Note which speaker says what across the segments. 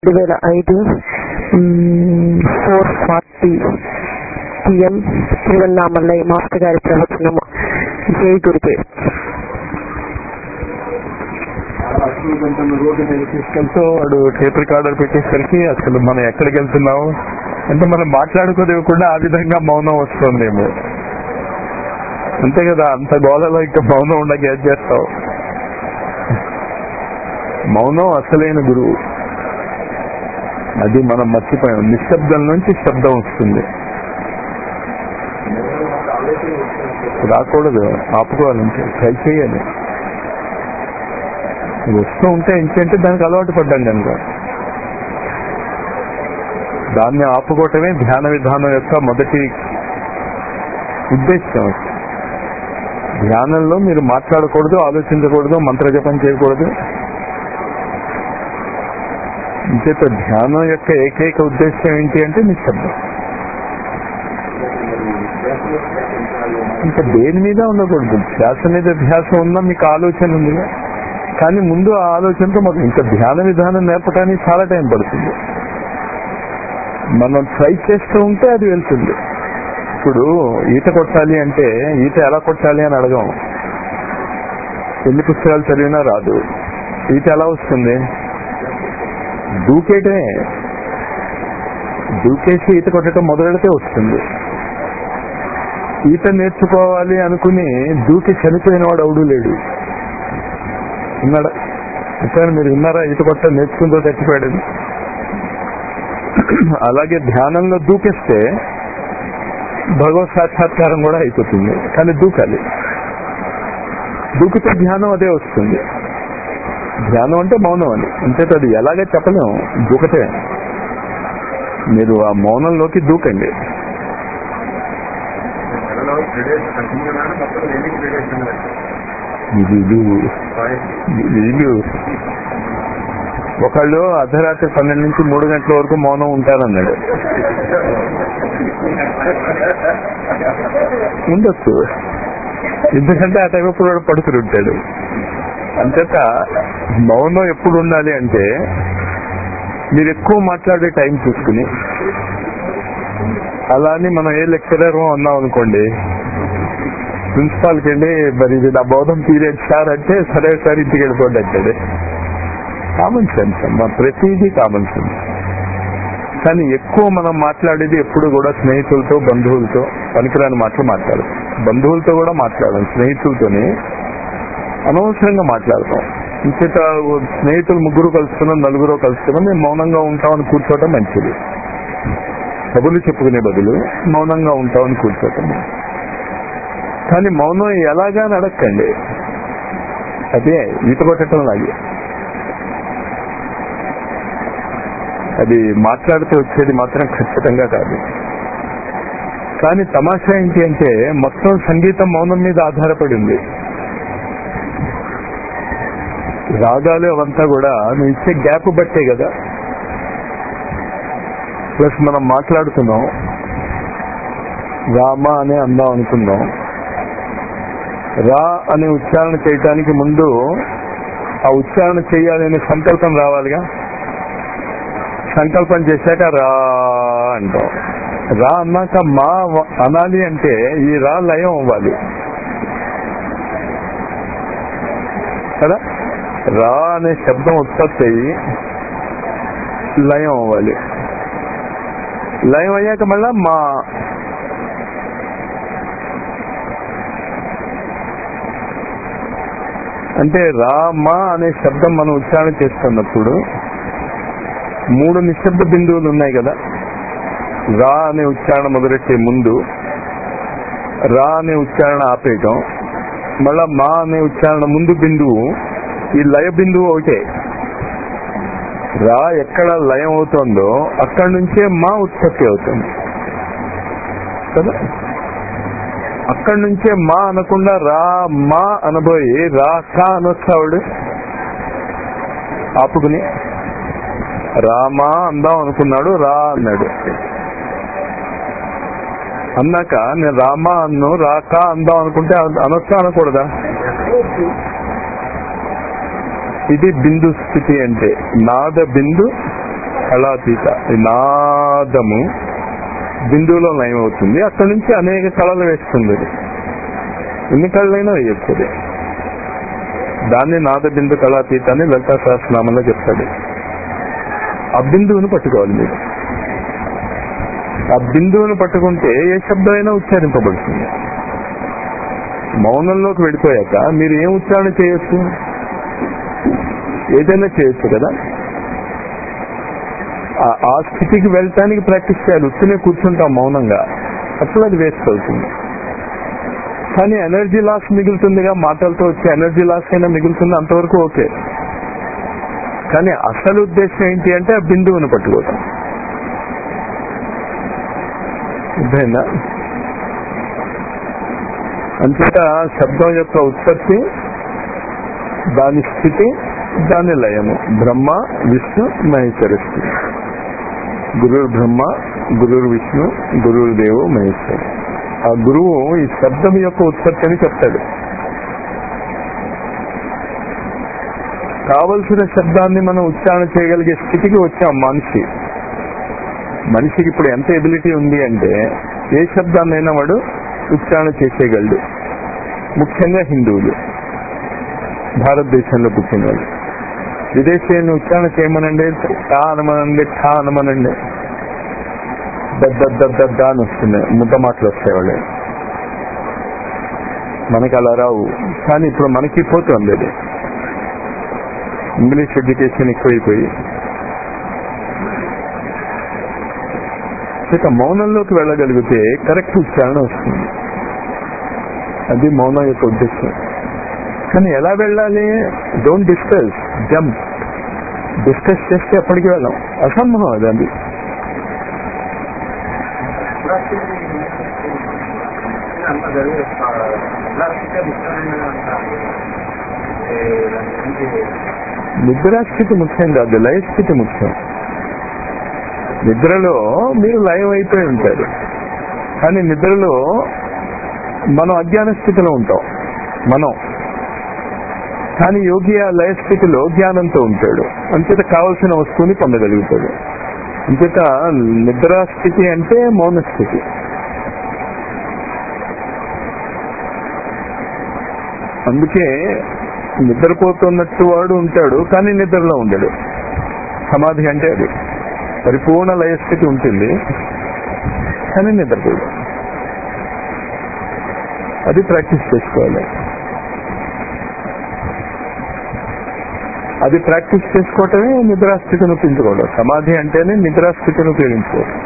Speaker 1: రెండు వేల ఐదు four forty PM Tiruvannamalai master గారి ప్రవచనము జై గురుదేవ్
Speaker 2: అసలు కొంచెం రోడ్డు మీద తీసుకెళ్తూ వాడు టేప్ రికార్డర్ పెట్టేసరికి అసలు మనం ఎక్కడికి వెళ్తున్నాము అంటే మనం మాట్లాడుకోనివ్వకుండా ఆ విధంగా మౌనం వస్తుందేమో అంతే కదా అంత గోలలో ఇంకా మౌనం ఉండక ఏం చేస్తావు మౌనం అసలైన గురువు అది మనం మర్చిపోయాం నిశ్శబ్దం నుంచి శబ్దం వస్తుంది రాకూడదు ఆపుకోవాలంటే ట్రై చేయాలి వస్తూ ఉంటే ఏంటంటే దానికి అలవాటు పడ్డాం కనుక దాన్ని ఆపుకోవటమే ధ్యాన విధానం యొక్క మొదటి ఉద్దేశం ధ్యానంలో మీరు మాట్లాడకూడదు ఆలోచించకూడదు మంత్రజపం చేయకూడదు ఇంచేత ధ్యానం యొక్క ఏకైక ఉద్దేశం ఏంటి అంటే నిశ్శబ్దం ఇంకా దేని మీద ఉండకూడదు ధ్యాస మీద ధ్యాస ఉన్నా మీకు ఆలోచన ఉంది కానీ ముందు ఆ ఆలోచనతో మాకు ఇంకా ధ్యాన విధానం నేర్పడానికి చాలా టైం పడుతుంది మనం ట్రై చేస్తూ ఉంటే అది వెళ్తుంది ఇప్పుడు ఈత కొట్టాలి అంటే ఈత ఎలా కొట్టాలి అని అడగం ఎన్ని పుస్తకాలు చదివినా రాదు ఈత ఎలా వస్తుంది దూకేయటమే దూకేసి ఈత కొట్టడం మొదలెడితే వస్తుంది ఈత నేర్చుకోవాలి అనుకుని దూకి చనిపోయిన వాడు అవుడు లేడు ఉన్నాడా ఎప్పుడైనా మీరు విన్నారా ఈత కొట్ట నేర్చుకుంటూ చచ్చిపోయాడు అలాగే ధ్యానంలో దూకేస్తే భగవత్ సాక్షాత్కారం కూడా అయిపోతుంది కానీ దూకాలి దూకితే ధ్యానం అదే వస్తుంది ధ్యానం అంటే మౌనం అని అంతే అది ఎలాగే చెప్పలేము దూకతే మీరు ఆ మౌనంలోకి దూకండి వీళ్ళు వీళ్ళు ఒకళ్ళు అర్ధరాత్రి పన్నెండు నుంచి మూడు గంటల వరకు మౌనం ఉంటారన్నాడు ఉండొచ్చు ఎందుకంటే ఆ టైం ఎప్పుడు వాడు పడుకుని ఉంటాడు అంతేత మౌనం ఎప్పుడు ఉండాలి అంటే మీరు ఎక్కువ మాట్లాడే టైం చూసుకుని అలా అని మనం ఏ లెక్చరర్ అన్నాం అనుకోండి ప్రిన్సిపాల్కి వెళ్ళి మరి ఇది నా బోధం పీరియడ్ సార్ అంటే సరే సార్ ఇంటికి వెళ్ళిపోండి అంటాడు కామన్ సెన్స్ అమ్మా ప్రతిదీ కామన్ సెన్స్ కానీ ఎక్కువ మనం మాట్లాడేది ఎప్పుడు కూడా స్నేహితులతో బంధువులతో పనికిరాని మాటలు మాట్లాడదు బంధువులతో కూడా మాట్లాడడం స్నేహితులతోనే అనవసరంగా మాట్లాడతాం ఇంచేత స్నేహితులు ముగ్గురు కలుస్తున్నాం నలుగురు కలుస్తున్నాం మేము మౌనంగా ఉంటామని కూర్చోవటం మంచిది కబుర్లు చెప్పుకునే బదులు మౌనంగా ఉంటామని కూర్చోవటం కానీ మౌనం ఎలాగా నడక్కండి అదే ఈత కొట్టడం లాగే అది మాట్లాడితే వచ్చేది మాత్రం ఖచ్చితంగా కాదు కానీ తమాషా ఏంటి అంటే మొత్తం సంగీతం మౌనం మీద ఆధారపడి ఉంది రాగాలు అవంతా కూడా నువ్వు ఇచ్చే గ్యాప్ బట్టే కదా ప్లస్ మనం మాట్లాడుతున్నాం రామ అనే అందాం అనుకుందాం రా అనే ఉచ్చారణ చేయటానికి ముందు ఆ ఉచ్చారణ చేయాలనే సంకల్పం రావాలిగా సంకల్పం చేశాక రా అంటాం రా అన్నాక మా అనాలి అంటే ఈ రా లయం అవ్వాలి కదా రా అనే శబ్దం ఉత్పత్తి అయ్యి లయం అవ్వాలి లయం అయ్యాక మళ్ళా మా అంటే రామ అనే శబ్దం మనం ఉచ్చారణ చేస్తున్నప్పుడు మూడు నిశ్శబ్ద బిందువులు ఉన్నాయి కదా రా అనే ఉచ్చారణ మొదలెట్టే ముందు రా అనే ఉచ్చారణ ఆపేయటం మళ్ళా మా అనే ఉచ్చారణ ముందు బిందువు ఈ లయ బిందువు ఒకటే రా ఎక్కడ లయం అవుతుందో అక్కడి నుంచే మా ఉత్పత్తి అవుతుంది కదా అక్కడి నుంచే మా అనకుండా రా మా అనబోయి రా కా అనొచ్చావుడు ఆపుకుని రామా అందాం అనుకున్నాడు రా అన్నాడు అన్నాక నేను రామా అన్ను రాకా అందాం అనుకుంటే అనొచ్చా అనకూడదా ఇది బిందు స్థితి అంటే నాద బిందు కళాతీత ఈ నాదము బిందువులో లయం అవుతుంది అక్కడి నుంచి అనేక కళలు వేస్తుంది అది. ఎన్ని కళలైనా వేయొచ్చు దాన్ని నాద బిందు కళాతీత అని లలితా సహస్రనామంలో చెప్తాడు ఆ బిందువును పట్టుకోవాలి మీరు ఆ బిందువును పట్టుకుంటే ఏ శబ్దమైనా ఉచ్చారింపబడుతుంది మౌనంలోకి వెళ్ళిపోయాక మీరు ఏం ఉచ్చారణ చేయొచ్చు ఏదైనా చేయొచ్చు కదా ఆ- ఆ స్థితికి వెళ్ళటానికి ప్రాక్టీస్ చేయాలి ఉత్తినే కూర్చుంటాం మౌనంగా అప్పుడు అది వేస్ట్ అవుతుంది కానీ ఎనర్జీ లాస్ మిగులుతుందిగా మాటలతో వచ్చే ఎనర్జీ లాస్ అయినా మిగులుతుంది అంతవరకు ఓకే కానీ అసలు ఉద్దేశం ఏంటి అంటే ఆ బిందువును పట్టుకోవటం అర్థమైందా అంతేత శబ్దం యొక్క ఉత్పత్తి దాని స్థితి దాని లయము బ్రహ్మ విష్ణు మహేశ్వర స్థితి గురుర్ బ్రహ్మ గురుర్ విష్ణు గురుర్ దేవు మహేశ్వర ఆ గురువు ఈ శబ్దం యొక్క ఉత్పత్తి అని చెప్తాడు కావలసిన శబ్దాన్ని మనం ఉచ్చారణ చేయగలిగే స్థితికి వచ్చాం మనిషి మనిషికి ఇప్పుడు ఎంత ఎబిలిటీ ఉంది అంటే ఏ శబ్దాన్నైనా వాడు ఉచ్చారణ చేసేయగలడు ముఖ్యంగా హిందువులు భారతదేశంలో పుట్టిన వాళ్ళు విదేశీయులను ఉచ్చారణ చేయమనండి ఠా అనమనండి ఠా అనమనండి దద్ద దద్ద అని వస్తున్నాయి ముద్ద మాటలు వస్తాయి వాళ్ళు మనకి అలా రావు కానీ ఇప్పుడు మనకి పోతుంది అది ఇంగ్లీష్ ఎడ్యుకేషన్ ఎక్కువైపోయి ఇక మౌనంలోకి వెళ్ళగలిగితే కరెక్ట్ ఉచ్చారణ వస్తుంది అది మౌనం యొక్క ఉద్దేశం కానీ ఎలా వెళ్ళాలి డోంట్ డిస్కస్ జంప్ డిస్కస్ చేస్తే ఎప్పటికి వెళ్ళాం అసంభవం అది అది
Speaker 3: అంత జరిగే ప్లాస్టిక్ ముఖ్యమైన
Speaker 2: నిద్రాస్థితి ముఖ్యం కాదు లయస్థితి ముఖ్యం నిద్రలో మీరు లయం అయిపోయి ఉంటారు కానీ నిద్రలో మనం అజ్ఞాన స్థితిలో ఉంటాం మనం కానీ యోగి ఆ లయ స్థితిలో జ్ఞానంతో ఉంటాడు అంచేత కావలసిన వస్తువుని పొందగలుగుతాడు అంచేత నిద్రా స్థితి అంటే మౌన స్థితి అందుకే నిద్రపోతున్నట్టు వాడు ఉంటాడు కానీ నిద్రలో ఉండడు సమాధి అంటే అది పరిపూర్ణ లయస్థితి ఉంటుంది కానీ నిద్రపోడు అది ప్రాక్టీస్ చేసుకోవాలి అది ప్రాక్టీస్ చేసుకోవటమే నిద్రాస్థితిని ఉపయోగించుకోవడం సమాధి అంటేనే నిద్రాస్థితిని ఉపయోగించుకోవడం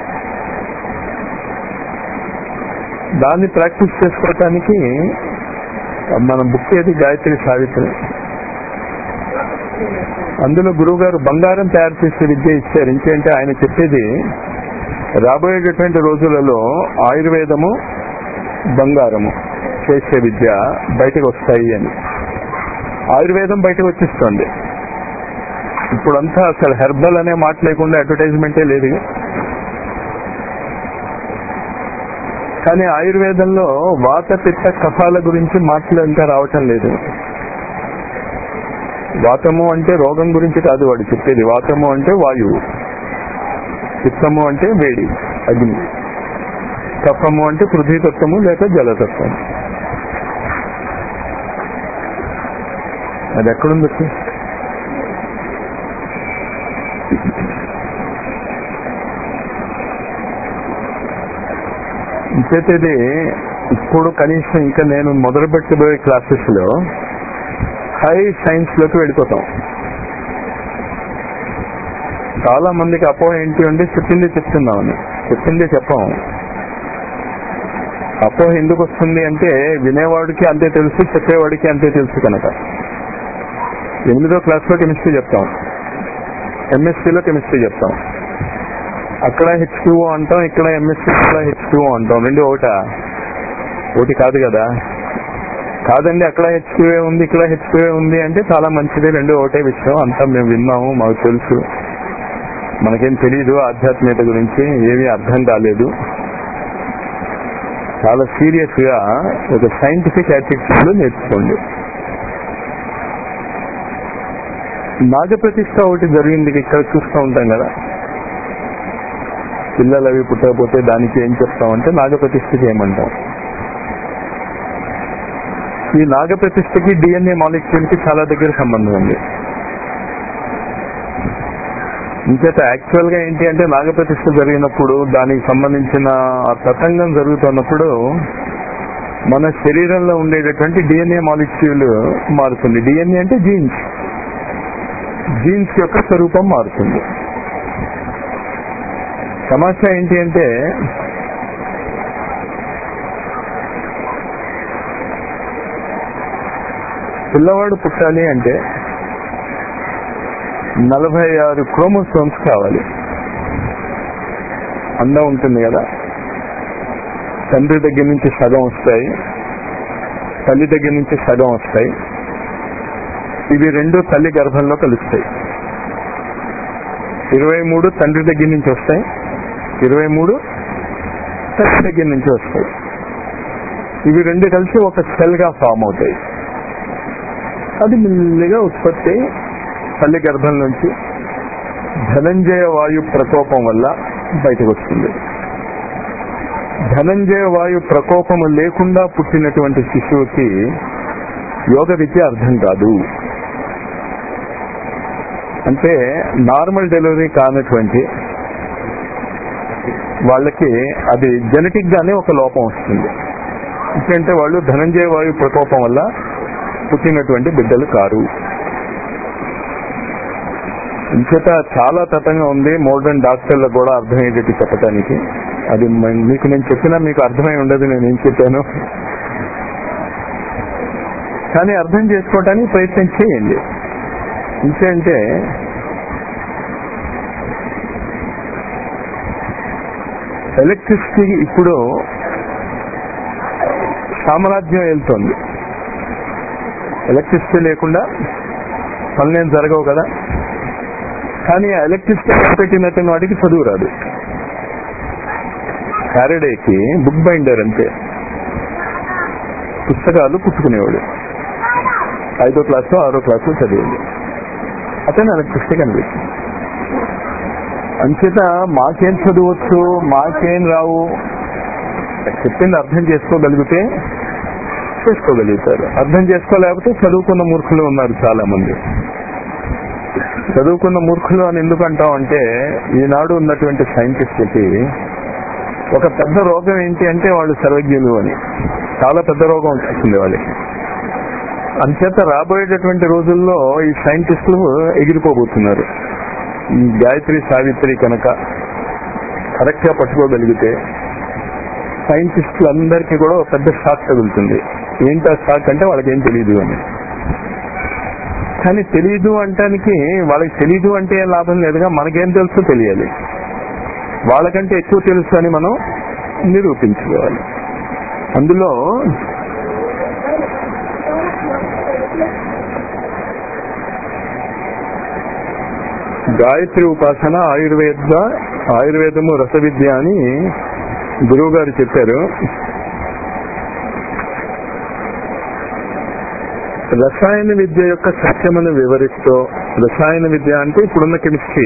Speaker 2: దాన్ని ప్రాక్టీస్ చేసుకోవటానికి మన బుక్ ఏది గాయత్రి సావిత్రి అందులో గురువు గారు బంగారం తయారు చేసే విద్య ఇచ్చారు ఇంకేంటే ఆయన చెప్పేది రాబోయేటటువంటి రోజులలో ఆయుర్వేదము బంగారము చేసే విద్య బయటకు వస్తాయి అని ఆయుర్వేదం బయటకు వచ్చేస్తుంది ఇప్పుడంతా అసలు హెర్బల్ అనే మాట లేకుండా అడ్వర్టైజ్మెంటే లేదు కానీ ఆయుర్వేదంలో వాత పిత్త కఫాల గురించి మాటలు ఇంకా రావటం లేదు వాతము అంటే రోగం గురించి కాదు వాడు చెప్పేది వాతము అంటే వాయువు పిత్తము అంటే వేడి అగ్ని కఫము అంటే పృథ్వీతత్వము లేక జలతత్వం అది ఎక్కడుంది అసలు? ఇంకేతది ఇప్పుడు కనీసం ఇంకా నేను మొదలు పెట్టబోయే క్లాసెస్ లో హై సైన్స్ లోకి వెళ్ళిపోతాం చాలా మందికి అపోహ ఏంటి అంటే చెప్పింది చెప్తున్నామని చెప్పింది చెప్పాం అపోహ ఎందుకు వస్తుంది అంటే వినేవాడికి అంతే తెలుసు చెప్పేవాడికి అంతే తెలుసు కనుక ఎనిమిదో క్లాస్ లో కెమిస్ట్రీ చెప్తాం ఎంఎస్సీలో కెమిస్ట్రీ చెప్తాం అక్కడ హెచ్ అంటాం ఇక్కడ ఎంఎస్సీ కూడా హెచ్ అంటాం రెండు ఒకటా ఒకటి కాదు కదా కాదండి అక్కడ హెచ్క్యూఏ ఉంది ఇక్కడ హెచ్క్యూఏ ఉంది అంటే చాలా మంచిది రెండు ఒకటే విషయం అంతా మేము విన్నాము మాకు తెలుసు మనకేం తెలియదు ఆధ్యాత్మికత గురించి ఏమీ అర్థం కాలేదు చాలా సీరియస్ గా ఒక సైంటిఫిక్ యాటిట్యూడ్ నేర్చుకోండి నాగప్రతిష్ఠ ఒకటి జరిగింది ఇక్కడ చూస్తూ ఉంటాం కదా పిల్లలు అవి పుట్టకపోతే దానికి ఏం చెప్తామంటే నాగప్రతిష్ఠ చేయమంటాం ఈ నాగప్రతిష్ఠకి డిఎన్ఏ మాలిక్యూల్ కి చాలా దగ్గర సంబంధం ఉంది ఇంకేత యాక్చువల్ గా ఏంటి అంటే నాగప్రతిష్ఠ జరిగినప్పుడు దానికి సంబంధించిన ఆ తతంగం జరుగుతున్నప్పుడు మన శరీరంలో ఉండేటటువంటి డిఎన్ఏ మాలిక్యూల్ మారుతుంది డిఎన్ఏ అంటే జీన్స్ జీన్స్ యొక్క స్వరూపం మారుతుంది సమస్య ఏంటి అంటే పిల్లవాడు పుట్టాలి అంటే నలభై ఆరు క్రోమోసోమ్స్ కావాలి అందం ఉంటుంది కదా తండ్రి దగ్గర నుంచి సగం వస్తాయి తల్లి దగ్గర నుంచి సగం వస్తాయి ఇవి రెండు తల్లి గర్భంలో కలుస్తాయి ఇరవై మూడు తండ్రి దగ్గర నుంచి వస్తాయి ఇరవై మూడు తల్లి దగ్గర నుంచి వస్తాయి ఇవి రెండు కలిసి ఒక సెల్ గా ఫామ్ అవుతాయి అది మెల్లిగా ఉత్పత్తి అయి తల్లి గర్భం నుంచి ధనంజయ వాయు ప్రకోపం వల్ల బయటకు వస్తుంది ధనంజయ వాయు ప్రకోపము లేకుండా పుట్టినటువంటి శిశువుకి యోగ విద్య అర్థం కాదు అంటే నార్మల్ డెలివరీ కానటువంటి వాళ్ళకి అది జెనెటిక్ గానే ఒక లోపం వస్తుంది ఎందుకంటే వాళ్ళు ధనంజయ వాయు ప్రకోపం వల్ల పుట్టినటువంటి బిడ్డలు కారు ఇంచేత చాలా తతంగా ఉంది మోడర్న్ డాక్టర్లకు కూడా అర్థమయ్యేటట్టు చెప్పడానికి అది మ- మీకు నేను చెప్పినా మీకు అర్థమై ఉండదు నేను ఏం చెప్పాను కానీ అర్థం చేసుకోవడానికి ప్రయత్నం చేయండి ఇంకేంటే ఎలక్ట్రిసిటీ ఇప్పుడు సామ్రాజ్యం వెళ్తోంది ఎలక్ట్రిసిటీ లేకుండా పనులేం జరగవు కదా కానీ ఆ ఎలక్ట్రిసిటీ పెట్టినట్టు వాటికి చదువు రాదు ఫ్యారడేకి బుక్ బైండర్ అంతే పుస్తకాలు పుచ్చుకునేవాడు ఐదో క్లాసు ఆరో క్లాసు చదివేది అతను ఎలక్ట్రిసిటీ కనిపించింది అంచేత మాకేం చదవచ్చు మాకేం రావు చెప్పింది అర్థం చేసుకోగలిగితే చేసుకోగలుగుతారు అర్థం చేసుకోలేకపోతే చదువుకున్న మూర్ఖులు ఉన్నారు చాలా మంది చదువుకున్న మూర్ఖులు అని ఎందుకు అంటాం అంటే ఈనాడు ఉన్నటువంటి సైంటిస్టులకి ఒక పెద్ద రోగం ఏంటి అంటే వాళ్ళు సర్వజ్ఞులు అని చాలా పెద్ద రోగం వచ్చింది వాళ్ళకి అంచేత రాబోయేటటువంటి రోజుల్లో ఈ సైంటిస్టులు ఎగిరిపోబోతున్నారు ఈ గాయత్రి సావిత్రి కనుక కరెక్ట్ గా పట్టుకోగలిగితే సైంటిస్టులందరికీ కూడా ఒక పెద్ద షాక్ తగులుతుంది ఏంటా షాక్ అంటే వాళ్ళకి ఏం తెలియదు అని కానీ తెలియదు అంటానికి వాళ్ళకి తెలియదు అంటే ఏం లాభం లేదుగా మనకేం తెలుసో తెలియాలి వాళ్ళకంటే ఎక్కువ తెలుసు అని మనం నిరూపించుకోవాలి అందులో గాయత్రి ఉపాసన ఆయుర్వేద ఆయుర్వేదము రస విద్య అని గురువు గారు చెప్పారు రసాయన విద్య యొక్క సత్యమును వివరిస్తూ రసాయన విద్య అంటే ఇప్పుడున్న కెమిస్ట్రీ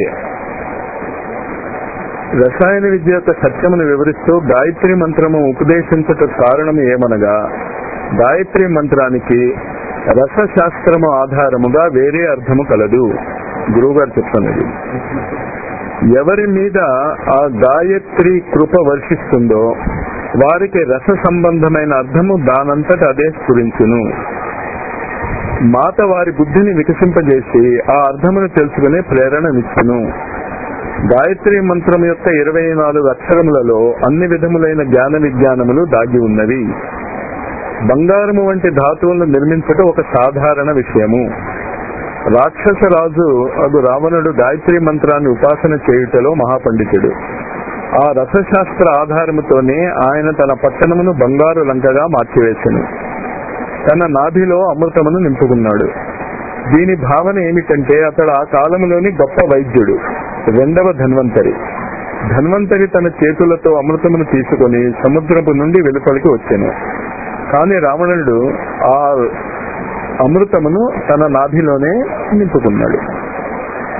Speaker 2: రసాయన విద్య యొక్క సత్యమును వివరిస్తూ గాయత్రి మంత్రము ఉపదేశించట కారణం ఏమనగా గాయత్రి మంత్రానికి రసశాస్త్రము ఆధారముగా వేరే అర్థము కలదు గురువు గారు చెప్తున్నది ఎవరి మీద ఆ గాయత్రి కృప వర్షిస్తుందో వారికి రస సంబంధమైన అర్థము దానంతట అదే స్ఫురించును మాత వారి బుద్ధిని వికసింపజేసి ఆ అర్థమును తెలుసుకునే ప్రేరణనిచ్చును గాయత్రి మంత్రం యొక్క ఇరవై నాలుగు అక్షరములలో అన్ని విధములైన జ్ఞాన విజ్ఞానములు దాగి ఉన్నవి బంగారము వంటి ధాతువులను నిర్మించటం ఒక సాధారణ విషయము రాక్షస రాజు అగు రావణుడు గాయత్రి మంత్రాన్ని ఉపాసన చేయుటలో మహాపండితుడు ఆ రసశాస్త్ర ఆధారముతోనే ఆయన తన పట్టణమును బంగారు లంకగా మార్చివేసెను తన నాభిలో అమృతమును నింపుకున్నాడు దీని భావన ఏమిటంటే అతడు ఆ కాలంలోని గొప్ప వైద్యుడు రెండవ ధన్వంతరి ధన్వంతరి తన చేతులతో అమృతమును తీసుకొని సముద్రపు నుండి వెలుపలికి వచ్చాను కానీ రావణుడు ఆ అమృతమును తన నాభిలోనే నింపుకున్నాడు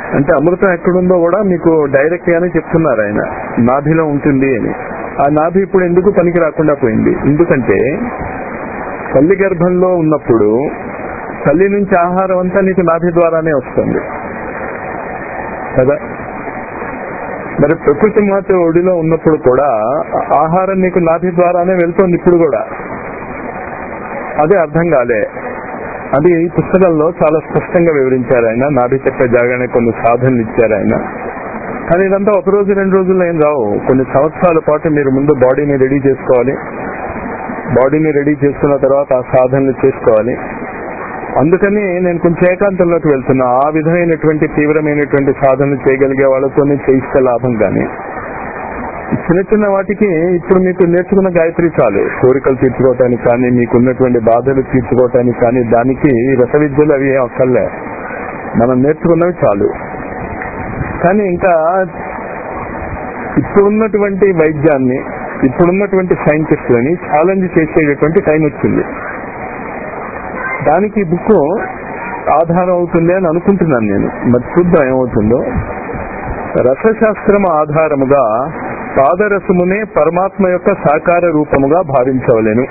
Speaker 2: అంటే అమృతం ఎక్కడుందో కూడా మీకు డైరెక్ట్ గానే చెప్తున్నారు ఆయన నాభిలో ఉంటుంది అని ఆ నాభి ఇప్పుడు ఎందుకు పనికి రాకుండా పోయింది ఎందుకంటే తల్లి గర్భంలో ఉన్నప్పుడు తల్లి నుంచి ఆహారం అంతా నీకు నాభి ద్వారానే వస్తుంది కదా మరి ప్రకృతి మాత ఒడిలో ఉన్నప్పుడు కూడా ఆహారం నీకు నాభి ద్వారానే వెళ్తుంది ఇప్పుడు కూడా అదే అర్థం కాలే అది ఈ పుస్తకంలో చాలా స్పష్టంగా వివరించారు ఆయన నాభి చక్ర జాగానే కొన్ని సాధనలు ఇచ్చారు ఆయన కానీ ఇదంతా ఒక రోజు రెండు రోజుల్లో ఏం రావు కొన్ని సంవత్సరాల పాటు మీరు ముందు బాడీని రెడీ చేసుకోవాలి బాడీని రెడీ చేసుకున్న తర్వాత ఆ సాధనలు చేసుకోవాలి అందుకని నేను కొంచెం ఏకాంతంలోకి వెళ్తున్నా ఆ విధమైనటువంటి తీవ్రమైనటువంటి సాధనలు చేయగలిగే వాళ్ళతోనే చేయిస్తే లాభం కానీ చిన్న చిన్న వాటికి ఇప్పుడు మీకు నేర్చుకున్న గాయత్రి చాలు కోరికలు తీర్చుకోవటానికి కానీ మీకు ఉన్నటువంటి బాధలు తీర్చుకోవటానికి కానీ దానికి రస విద్యలు అవి ఏం అక్కర్లే మనం నేర్చుకున్నవి చాలు కానీ ఇంకా ఇప్పుడున్నటువంటి వైద్యాన్ని ఇప్పుడున్నటువంటి సైంటిస్టులని ఛాలెంజ్ చేసేటటువంటి టైం వచ్చింది దానికి బుక్ ఆధారం అవుతుంది అని అనుకుంటున్నాను నేను మరి చూద్దాం ఏమవుతుందో రసశాస్త్రం ఆధారముగా పాదరసమునే పరమాత్మ యొక్క సాకార రూపముగా భావించవలెను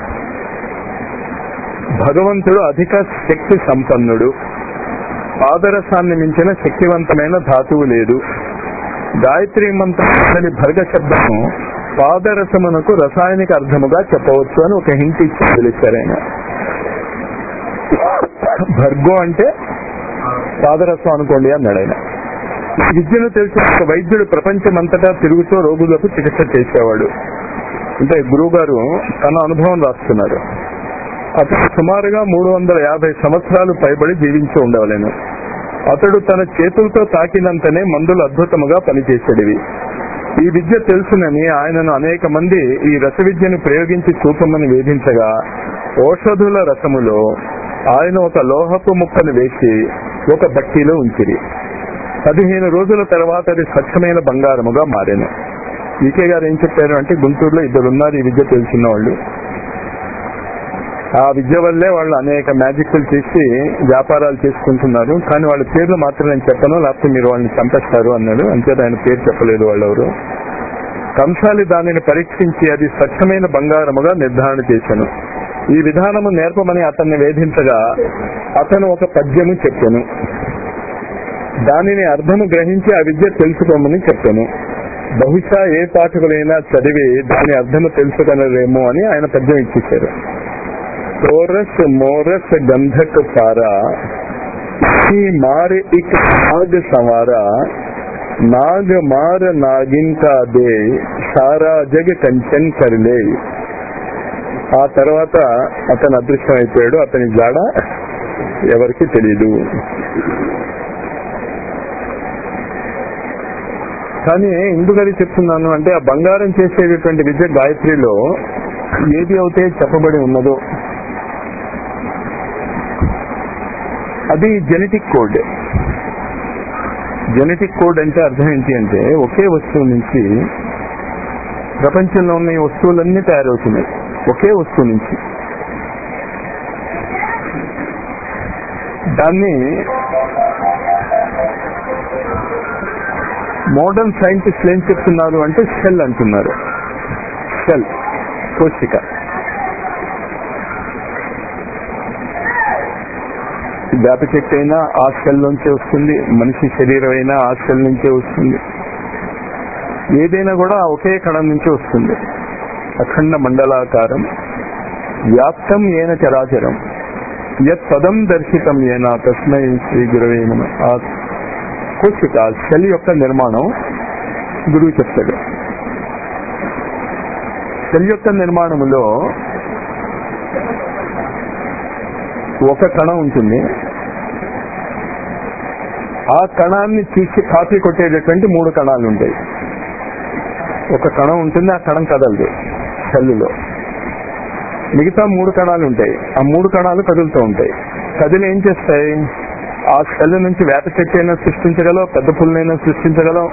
Speaker 2: భగవంతుడు అధిక శక్తి సంపన్నుడు పాదరసాన్ని మించిన శక్తివంతమైన ధాతువు లేదు గాయత్రి మంత్రం భర్గ శబ్దము పాదరసమునకు రసాయనిక అర్థముగా చెప్పవచ్చు అని ఒక హింట్ ఇచ్చి తెలిసారు ఆయన భర్గో అంటే పాదరసం అనుకోండి అన్నాడు ఆయన ఈ విద్యను తెలిసిన ఒక వైద్యుడు ప్రపంచమంతటా తిరుగుతూ రోగులకు చికిత్స చేసేవాడు అంటే గురువు గారు తన అనుభవం రాస్తున్నారు అతను సుమారుగా మూడు వందల యాభై సంవత్సరాలు పైబడి జీవించి ఉండవలేను అతడు తన చేతులతో తాకినంతనే మందులు అద్భుతముగా పనిచేసేటివి ఈ విద్య తెలుసునని ఆయనను అనేక మంది ఈ రస విద్యను ప్రయోగించి చూపమని వేధించగా ఔషధుల రసములో ఆయన ఒక లోహపు ముక్కను వేసి ఒక బట్టీలో ఉంచిరి పదిహేను రోజుల తర్వాత అది స్వచ్ఛమైన బంగారముగా మారాను ఈకే గారు ఏం చెప్పారు అంటే గుంటూరులో ఇద్దరు ఉన్నారు ఈ విద్య తెలిసిన వాళ్ళు ఆ విద్య వల్లే వాళ్ళు అనేక మ్యాజిక్లు చేసి వ్యాపారాలు చేసుకుంటున్నారు కానీ వాళ్ళ పేర్లు మాత్రం నేను చెప్పను లేకపోతే మీరు వాళ్ళని చంపేస్తారు అన్నాడు అంతే ఆయన పేరు చెప్పలేదు వాళ్ళెవరు కంసాలి దానిని పరీక్షించి అది స్వచ్ఛమైన బంగారముగా నిర్ధారణ చేశాను ఈ విధానము నేర్పమని అతన్ని వేధించగా అతను ఒక పద్యము చెప్పాను దానిని అర్థము గ్రహించి ఆ విద్య తెలుసుకోమని చెప్పాను బహుశా ఏ పాఠకులైనా చదివి దాని అర్థము తెలుసుకొనరేమో అని ఆయన పద్యం ఇచ్చేశారు తోరస్ మోరస్ గంధక్ సారా ఈ మార్ ఇక్ నాగ్ సవారా నాగ్ మార్ నాగింకా దే సారా జగ్ కంచన్ కరిలే ఆ తర్వాత అతను అదృశ్యం అయిపోయాడు అతని జాడ ఎవరికి తెలియదు కానీ ఎందుకని చెప్తున్నాను అంటే ఆ బంగారం చేసేటటువంటి విద్య గాయత్రిలో ఏది అయితే చెప్పబడి ఉన్నదో అది జెనెటిక్ కోడ్ జెనెటిక్ కోడ్ అంటే అర్థం ఏంటి అంటే ఒకే వస్తువు నుంచి ప్రపంచంలో ఉన్న ఈ వస్తువులన్నీ తయారవుతున్నాయి ఒకే వస్తువు నుంచి దాన్ని మోడర్న్ సైంటిస్టులు ఏం చెప్తున్నారు అంటే సెల్ అంటున్నారు సెల్ కోశిక వేప చెట్టు అయినా ఆ సెల్ నుంచే వస్తుంది మనిషి శరీరం అయినా ఆ సెల్ నుంచే వస్తుంది ఏదైనా కూడా ఒకే కణం నుంచి వస్తుంది అఖండ మండలాకారం వ్యాప్తం ఏన చరాచరం యత్ పదం దర్శితం ఏనా తస్మై శ్రీ గురవే నమ ఆ కోశిక సెల్ యొక్క నిర్మాణం గురువు చెప్తాడు సెల్ యొక్క నిర్మాణములో ఒక కణం ఉంటుంది ఆ కణాన్ని తీసి కాపీ కొట్టేటటువంటి మూడు కణాలు ఉంటాయి ఒక కణం ఉంటుంది ఆ కణం కదలదు సెల్లులో మిగతా మూడు కణాలు ఉంటాయి ఆ మూడు కణాలు కదులుతూ ఉంటాయి కదిలి ఏం చేస్తాయి ఆ సెల్ నుంచి వేప చెట్టు అయినా సృష్టించగలవు పెద్ద పుల్లనైనా సృష్టించగలవు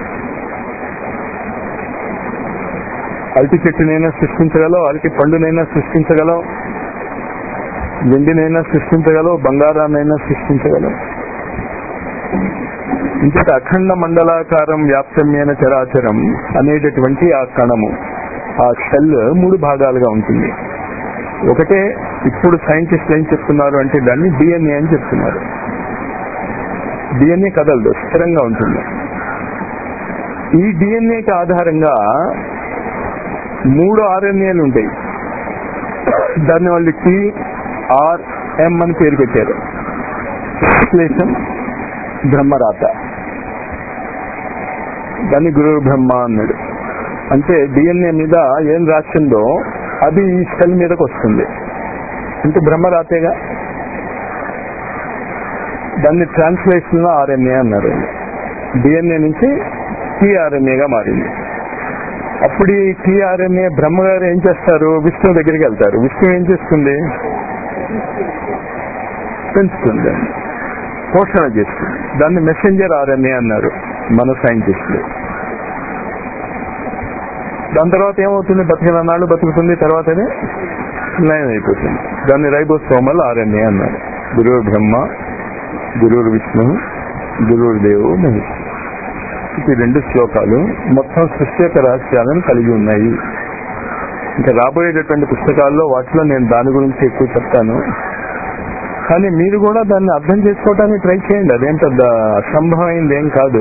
Speaker 2: అరటి చెట్టునైనా సృష్టించగలవు అరటి పండునైనా సృష్టించగలవు వెండినైనా సృష్టించగలవు బంగారాన్నైనా సృష్టించగలవు ఇంతటి అఖండ మండలాకారం వ్యాప్తమైన చరాచరం అనేటటువంటి ఆ కణము ఆ సెల్ మూడు భాగాలుగా ఉంటుంది ఒకటే ఇప్పుడు సైంటిస్టులు ఏం చెప్తున్నారు అంటే దాన్ని డిఎన్ఏ అని చెప్తున్నారు డిఎన్ఏ కదలదు స్థిరంగా ఉంటుంది ఈ డిఎన్ఏకి ఆధారంగా మూడు ఆర్ఎన్ఏలు ఉంటాయి దాన్ని వాళ్ళు టిఆర్ఎం అని పేరు పెట్టారు ట్రాన్స్లేషన్ బ్రహ్మరాత దాన్ని గురు బ్రహ్మ అన్నాడు అంటే డిఎన్ఏ మీద ఏం రాసిందో అది ఈ సెల్ మీదకి వస్తుంది అంటే బ్రహ్మరాతేగా దాన్ని ట్రాన్స్లేషన్ లో ఆర్ఎన్ఏ అన్నారు డిఎన్ఏ నుంచి టీఆర్ఎన్ఏగా మారింది అప్పుడు ఈ టీఆర్ఎన్ఏ బ్రహ్మగారు ఏం చేస్తారు విష్ణు దగ్గరికి వెళ్తారు విష్ణు ఏం చేస్తుంది పెంచుతుంది పోషణ చేస్తుంది దాన్ని మెసెంజర్ ఆర్ఎన్ఏ అన్నారు మన సైంటిస్టులు దాని తర్వాత ఏమవుతుంది బతికిన నాళ్ళు బతుకుతుంది తర్వాతనే లయం అయిపోతుంది దాన్ని రైబోసోమల్ ఆర్ఎన్ఏ అన్నారు గురువు బ్రహ్మ గురువు విష్ణు గురువు దేవు మహేష్ ఈ రెండు శ్లోకాలు మొత్తం సృష్టి యొక్క రహస్యాలను కలిగి ఉన్నాయి ఇంకా రాబోయేటటువంటి పుస్తకాల్లో వాటిలో నేను దాని గురించి ఎక్కువ చెప్తాను కానీ మీరు కూడా దాన్ని అర్థం చేసుకోవడానికి ట్రై చేయండి అదేం పెద్ద అసంభవమైంది ఏం కాదు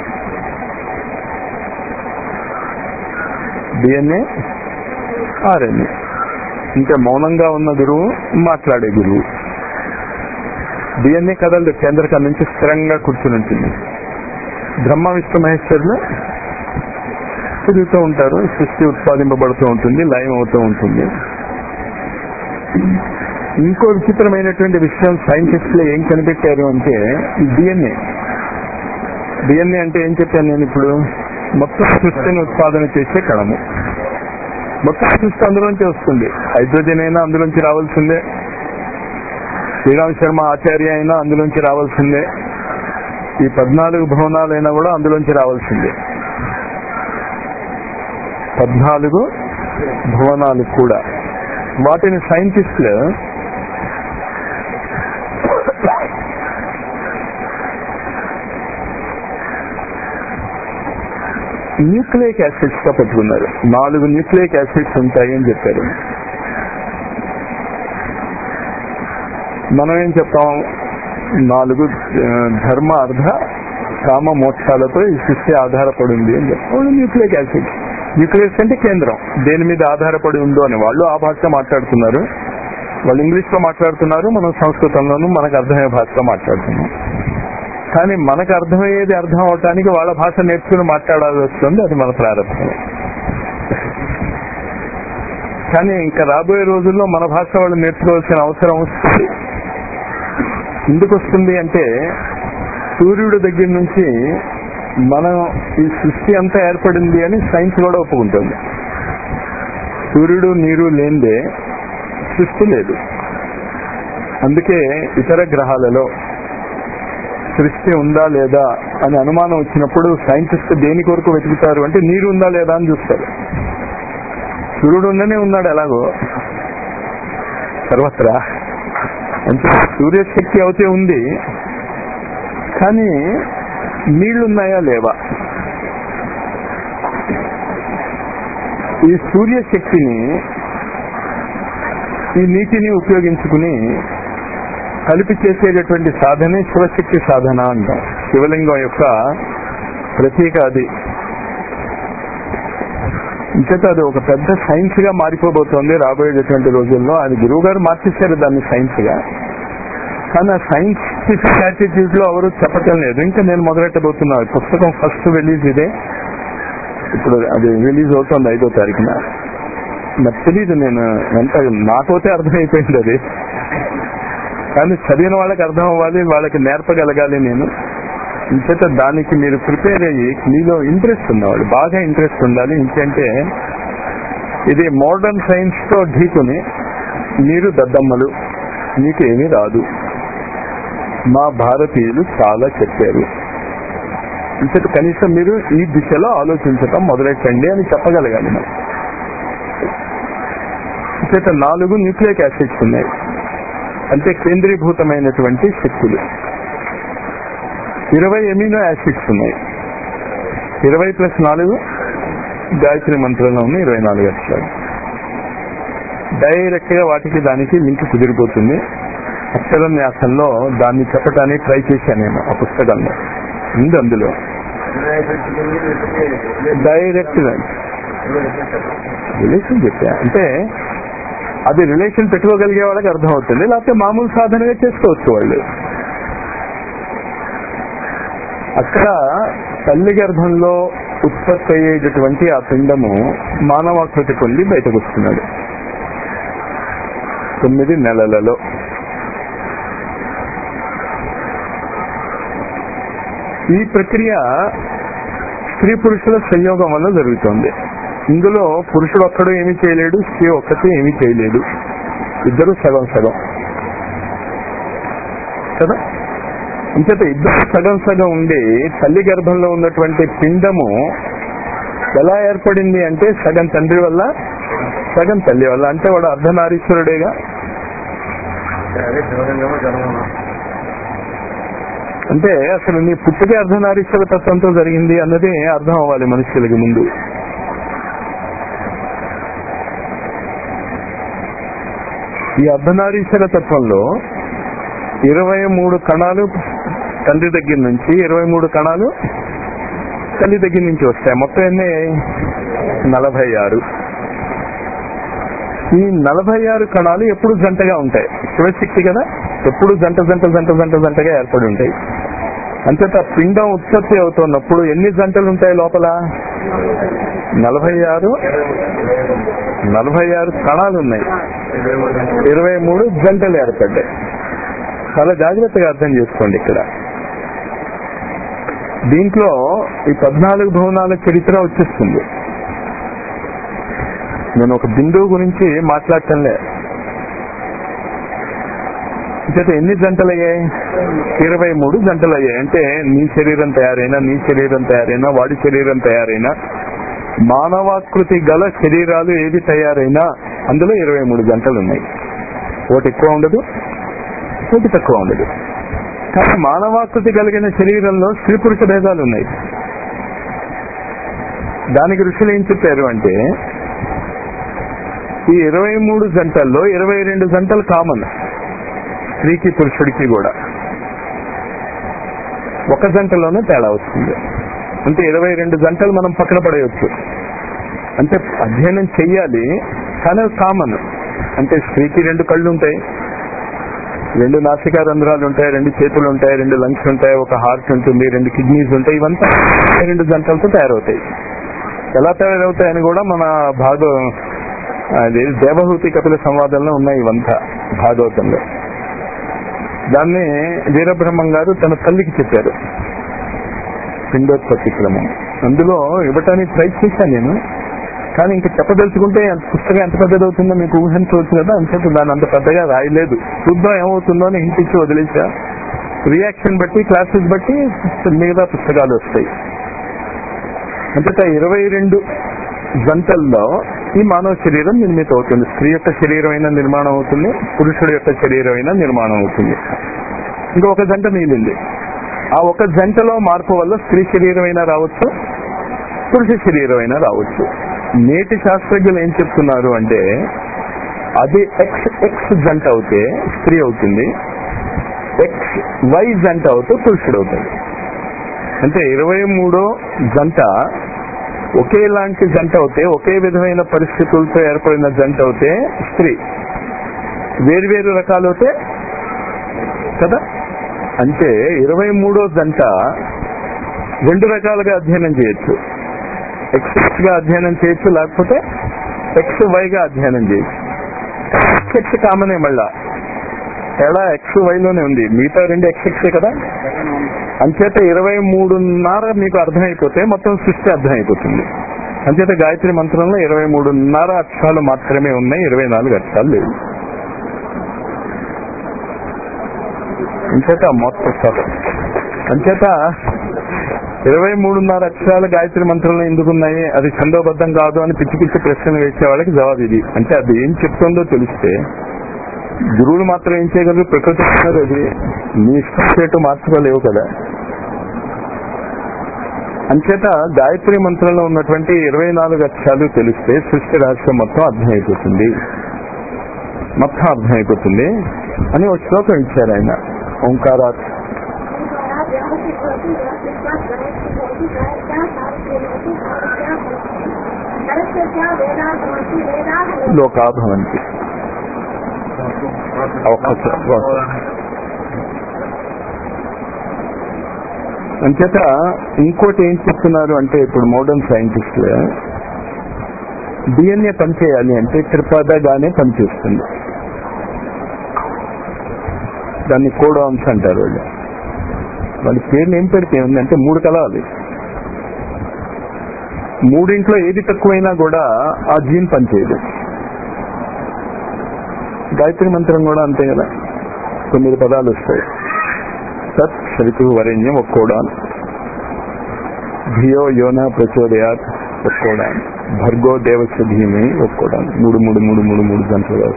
Speaker 2: డిఎన్ఏ ఆర్ఎన్ఏ ఇంకా మౌనంగా ఉన్న గురువు మాట్లాడే గురువు డిఎన్ఏ కథలు కేంద్రకం నుంచి స్థిరంగా కూర్చుని ఉంటుంది బ్రహ్మ విష్ణు మహేశ్వరులు తిరుగుతూ ఉంటారు సృష్టి ఉత్పాదింపబడుతూ ఉంటుంది లయం అవుతూ ఉంటుంది ఇంకో విచిత్రమైనటువంటి విషయం సైంటిస్టులు ఏం కనిపెట్టారు అంటే ఈ డిఎన్ఏ డిఎన్ఏ అంటే ఏం చెప్పాను నేను ఇప్పుడు మొత్తం సృష్టిని ఉత్పాదన చేసే కణము మొత్తం సృష్టి అందులోంచి వస్తుంది హైడ్రోజన్ అయినా అందులోంచి రావాల్సిందే శ్రీరామ్ శర్మ ఆచార్య అయినా అందులోంచి రావాల్సిందే ఈ పద్నాలుగు భవనాలైనా కూడా అందులోంచి రావాల్సిందే పద్నాలుగు భవనాలు కూడా వాటిని సైంటిస్టులు న్యూక్లియిక్ యాసిడ్స్ గా పెట్టుకున్నారు నాలుగు న్యూక్లియిక్ యాసిడ్స్ ఉంటాయి అని చెప్పారు మనం ఏం చెప్తాం నాలుగు ఆ, ధర్మ అర్ధ కామ మోక్షాలతో ఈ సృష్టి ఆధారపడి ఉంది అని చెప్తాం న్యూక్లియిక్ యాసిడ్ న్యూక్లియస్ అంటే కేంద్రం దేని మీద ఆధారపడి ఉందో అని వాళ్ళు ఆ భాష మాట్లాడుతున్నారు వాళ్ళు ఇంగ్లీష్ లో మాట్లాడుతున్నారు మనం సంస్కృతంలోనూ మనకు అర్థమయ్యే భాషలో మాట్లాడుతున్నాం కానీ మనకు అర్థమయ్యేది అర్థం అవటానికి వాళ్ళ భాష నేర్చుకుని మాట్లాడాల్సి వస్తుంది అది మన ప్రారంభం కానీ ఇంకా రాబోయే రోజుల్లో మన భాష వాళ్ళు నేర్చుకోవాల్సిన అవసరం వస్తుంది ఎందుకు వస్తుంది అంటే సూర్యుడి దగ్గర నుంచి మనం ఈ సృష్టి అంతా ఏర్పడింది అని సైన్స్ కూడా ఒప్పుకుంటుంది సూర్యుడు నీరు లేనిదే సృష్టి లేదు అందుకే ఇతర గ్రహాలలో సృష్టి ఉందా లేదా అని అనుమానం వచ్చినప్పుడు సైంటిస్ట్ దేని కొరకు వెతుకుతారు అంటే నీరు ఉందా లేదా అని చూస్తారు సూర్యుడు ఉండనే ఉన్నాడు ఎలాగో సర్వత్రా అంటే సూర్యశక్తి అయితే ఉంది కానీ నీళ్లున్నాయా లేవా ఈ సూర్యశక్తిని ఈ నీటిని ఉపయోగించుకుని కలిపి చేసేటటువంటి సాధనే శివశక్తి సాధన అంటాం శివలింగం యొక్క ప్రతీక అది ఇంచేత అది ఒక పెద్ద సైన్స్ గా మారిపోబోతోంది రాబోయేటటువంటి రోజుల్లో అది గురువు గారు మార్చేశారు దాన్ని సైన్స్ గా కానీ ఆ సైంటిఫిక్ యాటిట్యూడ్ లో ఎవరు చెప్పటం లేదు ఇంకా నేను మొదలెట్టబోతున్నా పుస్తకం ఫస్ట్ రిలీజ్ ఇదే ఇప్పుడు అది రిలీజ్ అవుతుంది ఐదో తారీఖున నాకు తెలియదు నేను ఎంత నాకైతే అర్థమైపోయింది అది కానీ చదివిన వాళ్ళకి అర్థం అవ్వాలి వాళ్ళకి నేర్పగలగాలి నేను ఇంచేత దానికి మీరు ప్రిపేర్ అయ్యి మీలో ఇంట్రెస్ట్ ఉన్నవాళ్ళు బాగా ఇంట్రెస్ట్ ఉండాలి ఇంకంటే ఇది మోడర్న్ సైన్స్ తో ఢీకుని మీరు దద్దమ్మలు మీకు ఏమీ రాదు మా భారతీయులు చాలా చెప్పారు ఇంతటి కనీసం మీరు ఈ దిశలో ఆలోచించటం మొదలెట్టండి అని చెప్పగలగాలి మనం ఇంచేత నాలుగు న్యూక్లియిక్ యాసిడ్స్ ఉన్నాయి అంటే కేంద్రీభూతమైనటువంటి శక్తులు ఇరవై ఎమినో యాసిడ్స్ ఉన్నాయి ఇరవై ప్లస్ నాలుగు గాయత్రి మంత్రంలో ఉన్న ఇరవై నాలుగు అక్షరాలు డైరెక్ట్ గా వాటికి దానికి లింక్ కుదిరిపోతుంది అక్షర న్యాసంలో దాన్ని చెప్పడానికి ట్రై చేశాను నేను ఆ పుస్తకంలో ఉంది అందులో డైరెక్ట్ రిలేషన్ చెప్పా అంటే అది రిలేషన్ పెట్టుకోగలిగే వాళ్ళకి అర్థమవుతుంది లేకపోతే మామూలు సాధనగా చేసుకోవచ్చు వాళ్ళు అక్కడ తల్లి గర్భంలో ఉత్పత్తి అయ్యేటటువంటి ఆ పిండము మానవాకృతి పొంది బయటకు వస్తున్నాడు తొమ్మిది నెలలలో ఈ ప్రక్రియ స్త్రీ పురుషుల సంయోగం వల్ల జరుగుతుంది ఇందులో పురుషుడు ఒక్కడు ఏమీ చేయలేడు స్త్రీ ఒక్కటి ఏమీ చేయలేదు ఇద్దరు సగం సగం కదా ఇంకట ఇద్దరు సగం సగం ఉండి తల్లి గర్భంలో ఉన్నటువంటి పిండము ఎలా ఏర్పడింది అంటే సగం తండ్రి వల్ల సగం తల్లి వల్ల అంటే వాడు అర్ధనారీశ్వరుడేగా
Speaker 3: అదే శివలింగము జన్మము
Speaker 2: అంటే అసలు నీ పుట్టుకే అర్ధనారీశ్వర తత్వంతో జరిగింది అన్నది అర్థం అవ్వాలి మనుషులకి ముందు ఈ అర్ధనారీశ్వర తత్వంలో ఇరవై మూడు కణాలు తండ్రి దగ్గర నుంచి ఇరవై మూడు కణాలు తల్లి దగ్గర నుంచి వస్తాయి మొత్తం ఎన్ని నలభై ఆరు ఈ నలభై ఆరు కణాలు ఎప్పుడు జంటగా ఉంటాయి శివశక్తి కదా ఎప్పుడు జంట జంట జంట జంట జంటగా ఏర్పడి ఉంటాయి అంతేత పిండం ఉత్పత్తి అవుతున్నప్పుడు ఎన్ని జంటలు ఉంటాయి లోపల నలభై ఆరు నలభై ఆరు కణాలు ఉన్నాయి ఇరవై మూడు జంటలు ఏర్పడ్డాయి చాలా జాగ్రత్తగా అర్థం చేసుకోండి ఇక్కడ దీంట్లో ఈ పద్నాలుగు భవనాల చరిత్ర వచ్చేస్తుంది నేను ఒక బిందువు గురించి మాట్లాడటంలే చేత ఎన్ని జంటలు అయ్యాయి ఇరవై మూడు జంటలు అయ్యాయి అంటే నీ శరీరం తయారైనా నీ శరీరం తయారైనా వాడి శరీరం తయారైనా మానవాకృతి గల శరీరాలు ఏది తయారైనా అందులో ఇరవై మూడు గంటలు ఉన్నాయి ఒకటి ఎక్కువ ఉండదు ఒకటి తక్కువ ఉండదు కానీ మానవాకృతి కలిగిన శరీరంలో స్త్రీ పురుష భేదాలు ఉన్నాయి దానికి ఋషులు ఏం చెప్పారు అంటే ఈ ఇరవై మూడు జంటల్లో ఇరవై రెండు జంటలు కామన్ స్త్రీకి పురుషుడికి కూడా ఒక జంటలోనే తేడా వస్తుంది అంటే ఇరవై రెండు జంటలు మనం పక్కన పడేయచ్చు అంటే అధ్యయనం చెయ్యాలి కానీ కామన్ అంటే స్త్రీకి రెండు కళ్ళు ఉంటాయి రెండు నాసికా రంధ్రాలు ఉంటాయి రెండు చేతులు ఉంటాయి రెండు లంగ్స్ ఉంటాయి ఒక హార్ట్ ఉంటుంది రెండు కిడ్నీస్ ఉంటాయి ఇవంతా రెండు జంటలతో తయారవుతాయి ఎలా తయారవుతాయని కూడా మన భాగ అది దేవహూతి కపిల సంవాదంలో ఉన్నాయి ఇవంతా భాగవతంలో దాన్ని వీరబ్రహ్మం గారు తన తల్లికి చెప్పారు పిండోత్పత్తి క్రమం అందులో ఇవ్వటానికి ట్రై చేశాను నేను కానీ ఇంకా చెప్పదలుచుకుంటే అంత పుస్తకం ఎంత పెద్దది అవుతుందో మీకు ఊహించవచ్చు కదా అంచేత దాన్ని అంత పెద్దగా రాయలేదు చూద్దాం ఏమవుతుందో అని హింట్ ఇచ్చి వదిలేసా రియాక్షన్ బట్టి క్లాసెస్ బట్టి మిగతా పుస్తకాలు వస్తాయి అంతటా ఇరవై రెండు జంటల్లో ఈ మానవ శరీరం నిర్మితం అవుతుంది స్త్రీ యొక్క శరీరం అయినా నిర్మాణం అవుతుంది పురుషుడు యొక్క శరీరం అయినా నిర్మాణం అవుతుంది ఇంకా ఒక జంట మిగిలింది ఆ ఒక జంటలో మార్పు వల్ల స్త్రీ శరీరం అయినా రావచ్చు పురుష శరీరం అయినా రావచ్చు నేటి శాస్త్రజ్ఞులు ఏం చెప్తున్నారు అంటే అది ఎక్స్ ఎక్స్ జంట అవుతే స్త్రీ అవుతుంది ఎక్స్ వై జంట అవుతే పురుషుడు అవుతుంది అంటే ఇరవై మూడో జంట ఒకేలాంటి జంట అవుతే ఒకే విధమైన పరిస్థితులతో ఏర్పడిన జంట అవుతే స్త్రీ వేరువేరు రకాలు అవుతే కదా అంటే ఇరవై మూడో జంట రెండు రకాలుగా అధ్యయనం చేయొచ్చు ఎక్స్ ఎక్స్ గా అధ్యయనం చేయొచ్చు లేకపోతే ఎక్స్ వై గా అధ్యయనం చేయొచ్చు ఎక్స్ ఎక్స్ కామనే మళ్ళా తేడా ఎక్స్ వైలోనే ఉంది మిగతా రెండు ఎక్స్ ఎక్సే కదా అంచేత ఇరవై మూడున్నర మీకు అర్థమైపోతే మొత్తం సృష్టి అర్థమైపోతుంది అంచేత గాయత్రి మంత్రంలో ఇరవై మూడున్నర అక్షరాలు మాత్రమే ఉన్నాయి ఇరవై నాలుగు అక్షరాలు లేవు అంచేత మొత్తం సగం. అంచేత ఇరవై మూడున్నర అక్షరాలు గాయత్రి మంత్రంలో ఎందుకున్నాయి అది ఛందోబద్ధం కాదు అని పిచ్చి పిచ్చి ప్రశ్నలు వేసే వాళ్ళకి జవాబు ఇది అంటే అది ఏం చెప్తుందో తెలిస్తే గురువులు మాత్రం ఏం చేయగలరు ప్రకృతి ఇస్తున్నారు అది నీ ఇష్టం చేటు మార్చుకోలేవు కదా అంచేత గాయత్రి మంత్రంలో ఉన్నటువంటి ఇరవై నాలుగు అక్షరాలు తెలిస్తే సృష్టి రహస్యం మొత్తం అర్థమైపోతుంది మొత్తం అర్థమైపోతుంది అని ఒక శ్లోకం ఇచ్చారు ఆయన ఓంకారాత్ లోకాభవంతి అవకాశం అంచేత ఇంకోటి ఏం చెప్తున్నారు అంటే ఇప్పుడు మోడర్న్ సైంటిస్టులు డిఎన్ఏ పనిచేయాలి అంటే త్రిపదగానే పనిచేస్తుంది దాన్ని కోడాన్స్ అంటారు వాళ్ళు వాళ్ళ పేర్లు ఏం పెడితే ఉందంటే మూడు కలవాలి మూడింట్లో ఏది తక్కువైనా కూడా ఆ జీన్ పనిచేయదు గాయత్రి మంత్రం కూడా అంతే కదా తొమ్మిది పదాలు వస్తాయి తత్ సరితు వరేణ్యం ఒక్కోడాన్ ధియో యోన ప్రచోదయాత్ ఒక్కోడాన్ భర్గో దేవస్య ధీమే ఒక్కోడాన్ మూడు మూడు మూడు మూడు మూడు గంటలు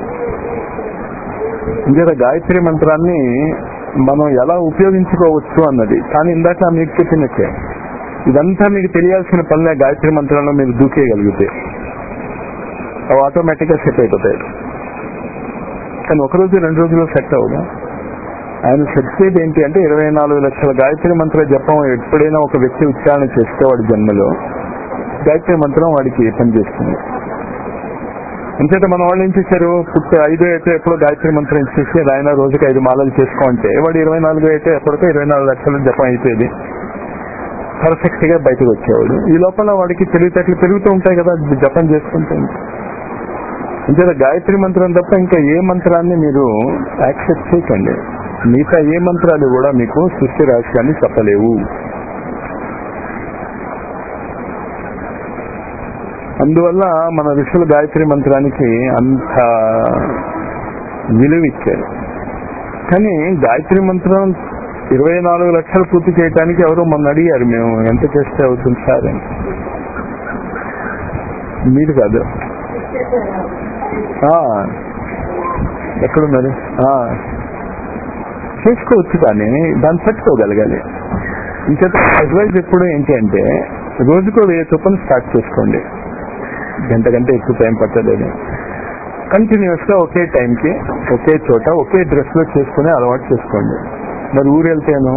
Speaker 2: ఇంకేత గాయత్రి మంత్రాన్ని మనం ఎలా ఉపయోగించుకోవచ్చు అన్నది కానీ ఇందాక మీకు చెప్పినట్టే ఇదంతా మీకు తెలియాల్సిన పనులే గాయత్రి మంత్రంలో మీరు దూకేయగలిగితే అవి ఆటోమేటిక్ గా సెట్ అయిపోతాయి కానీ ఒక రోజు రెండు రోజుల్లో సెట్ అవ్వదా ఆయన చెప్పేది ఏంటి అంటే ఇరవై నాలుగు లక్షల గాయత్రి మంత్ర జపం ఎప్పుడైనా ఒక వ్యక్తి ఉచ్చారణ చేస్తే వాడి జన్మలో గాయత్రి మంత్రం వాడికి పనిచేస్తుంది అంచేత మన వాళ్ళు ఏం చేశారు పుట్టి ఐదు అయితే ఎప్పుడో గాయత్రి మంత్రం ఇచ్చేసి ఆయన రోజుకి ఐదు మాలలు చేసుకో అంటే వాడు ఇరవై నాలుగు అయితే ఎప్పటికో ఇరవై నాలుగు లక్షల జపం అయిపోయేది పర్ఫెక్ట్ గా బయటకు వచ్చేవాడు ఈ లోపల వాడికి తెలివితేటలు పెరుగుతూ ఉంటాయి కదా జపం చేసుకుంటే అంచేత గాయత్రి మంత్రం తప్ప ఇంకా ఏ మంత్రాన్ని మీరు యాక్సెప్ట్ చేయకండి మిగతా ఏ మంత్రాలు కూడా మీకు సృష్టి రహస్యాన్ని చెప్పలేవు అందువల్ల మన ఋషులు గాయత్రి మంత్రానికి అంత విలువ ఇచ్చారు కానీ గాయత్రి మంత్రం ఇరవై నాలుగు లక్షలు పూర్తి చేయడానికి ఎవరో మొన్న అడిగారు మేము ఎంత చేస్తే అవుతుంది సార్ అని మీరు కాదు ఆ, ఎక్కడున్నారు ఆ, చేసుకోవచ్చు కానీ దాన్ని పట్టుకోగలగాలి ఇంకేత అడ్వైజ్ ఎప్పుడు ఏంటి అంటే రోజుకో వెయ్యి చొప్పున స్టార్ట్ చేసుకోండి గంట గంట ఎక్కువ టైం పట్టలేదు కంటిన్యూస్ గా ఒకే టైంకి ఒకే చోట ఒకే డ్రెస్ లో చేసుకునే అలవాటు చేసుకోండి మరి ఊరు వెళ్తేను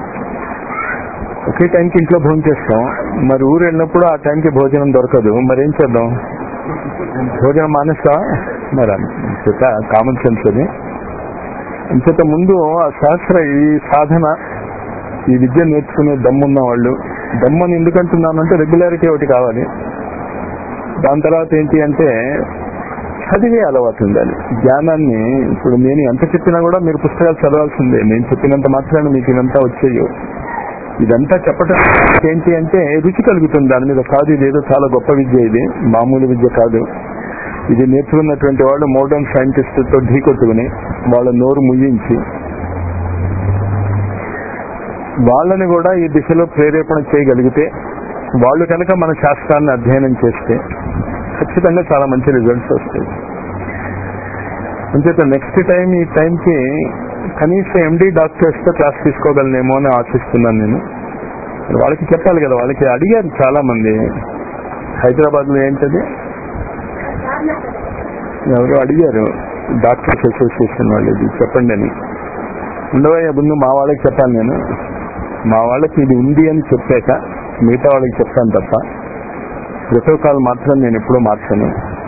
Speaker 2: ఒకే టైంకి ఇంట్లో భోజనం చేస్తాం మరి ఊరు వెళ్ళినప్పుడు ఆ టైంకి భోజనం దొరకదు మరి ఏం చేద్దాం భోజనం మానేస్తా మరి అంచేత కామన్ సెన్స్ అది అంచేత ముందు ఆ శాస్త్ర ఈ సాధన ఈ విద్య నేర్చుకునే దమ్మున్న వాళ్ళు దమ్మని ఎందుకంటున్నానంటే రెగ్యులారిటీ ఒకటి కావాలి దాని తర్వాత ఏంటి అంటే చదివే అలవాటు ఉండాలి జ్ఞానాన్ని ఇప్పుడు నేను ఎంత చెప్పినా కూడా మీరు పుస్తకాలు చదవాల్సిందే నేను చెప్పినంత మాత్రాన్ని మీకు ఇదంతా వచ్చేయో ఇదంతా చెప్పటం ఏంటి అంటే రుచి కలుగుతుంది దాని మీద కాదు ఇదేదో చాలా గొప్ప విద్య ఇది మామూలు విద్య కాదు ఇది నేర్చుకున్నటువంటి వాళ్ళు మోడర్న్ సైంటిస్ట్ తో ఢీకొట్టుకుని వాళ్ళ నోరు ముయ్యించి వాళ్ళని కూడా ఈ దిశలో ప్రేరేపణ చేయగలిగితే వాళ్ళు కనుక మన శాస్త్రాన్ని అధ్యయనం చేస్తే ఖచ్చితంగా చాలా మంచి రిజల్ట్స్ వస్తాయి అంచేత నెక్స్ట్ టైం ఈ టైంకి కనీసం ఎండి డాక్టర్స్ తో క్లాస్ తీసుకోగలనేమో అని ఆశిస్తున్నాను నేను వాళ్ళకి చెప్పాలి కదా వాళ్ళకి అడిగారు చాలా మంది హైదరాబాద్ లో ఏంటది ఎవరు అడిగారు డాక్టర్స్ అసోసియేషన్ వాళ్ళు ఇది చెప్పండి అని ఉండవయ్య ముందు మా వాళ్ళకి చెప్పాను నేను మా వాళ్ళకి ఇది ఉంది అని చెప్పాక మిగతా వాళ్ళకి చెప్తాను తప్ప ప్రోటోకాల్ మాత్రం నేను ఎప్పుడూ మార్చను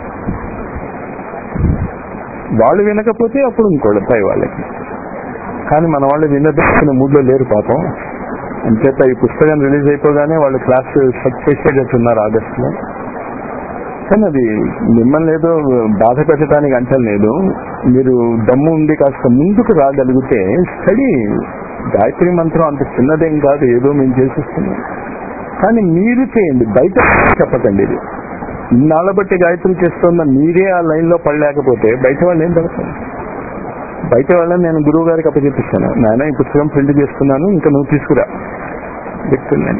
Speaker 2: వాళ్ళు వినకపోతే అప్పుడు ఇంకోళ్ళు పై వాళ్ళకి కానీ మన వాళ్ళు వినదర్శిన మూడ్లో లేరు పాపం అంచేత ఈ పుస్తకం రిలీజ్ అయిపోగానే వాళ్ళు క్లాస్ సెట్ చేసేటట్టున్నారు ఆగస్టులో కానీ అది మిమ్మల్ని ఏదో బాధ పెట్టడానికి అంటలేదు మీరు దమ్ము ఉండి కాస్త ముందుకు రాగలిగితే స్టడీ గాయత్రి మంత్రం అంత చిన్నదేం కాదు ఏదో మేము చేసిస్తున్నాం కానీ మీరు చేయండి బయట చెప్పకండి ఇది ఇన్నాళ్ళ బట్టి గాయత్రి చేస్తున్న మీరే ఆ లైన్ లో పడలేకపోతే బయట వాళ్ళు ఏం పడతారు బయట వాళ్ళని నేను గురువు గారికి అప్పచెప్పిస్తాను నాయన ఈ పుస్తకం ప్రింట్ చేస్తున్నాను ఇంకా నువ్వు తీసుకురా చెప్తున్నాను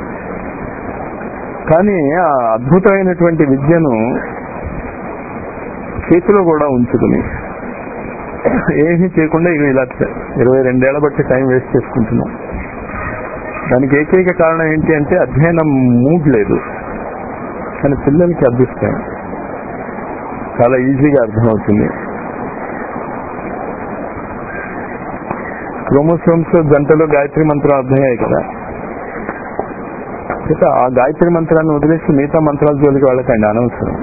Speaker 2: కానీ ఆ అద్భుతమైనటువంటి విద్యను చేతిలో కూడా ఉంచుకుని ఏమీ చేయకుండా ఇక ఇలా ఇరవై రెండేళ్ల బట్టి టైం వేస్ట్ చేసుకుంటున్నాం దానికి ఏకైక కారణం ఏంటి అంటే అధ్యయనం మూడ్ లేదు కానీ పిల్లలకి అదృష్టం చాలా ఈజీగా అర్థమవుతుంది క్రోమోసోమ్స్ గంటలో గాయత్రి మంత్రం అర్థమయ్యాయి కదా చేత ఆ గాయత్రి మంత్రాన్ని వదిలేసి మిగతా మంత్రాల జోలికి వాళ్ళకండి అనవసరం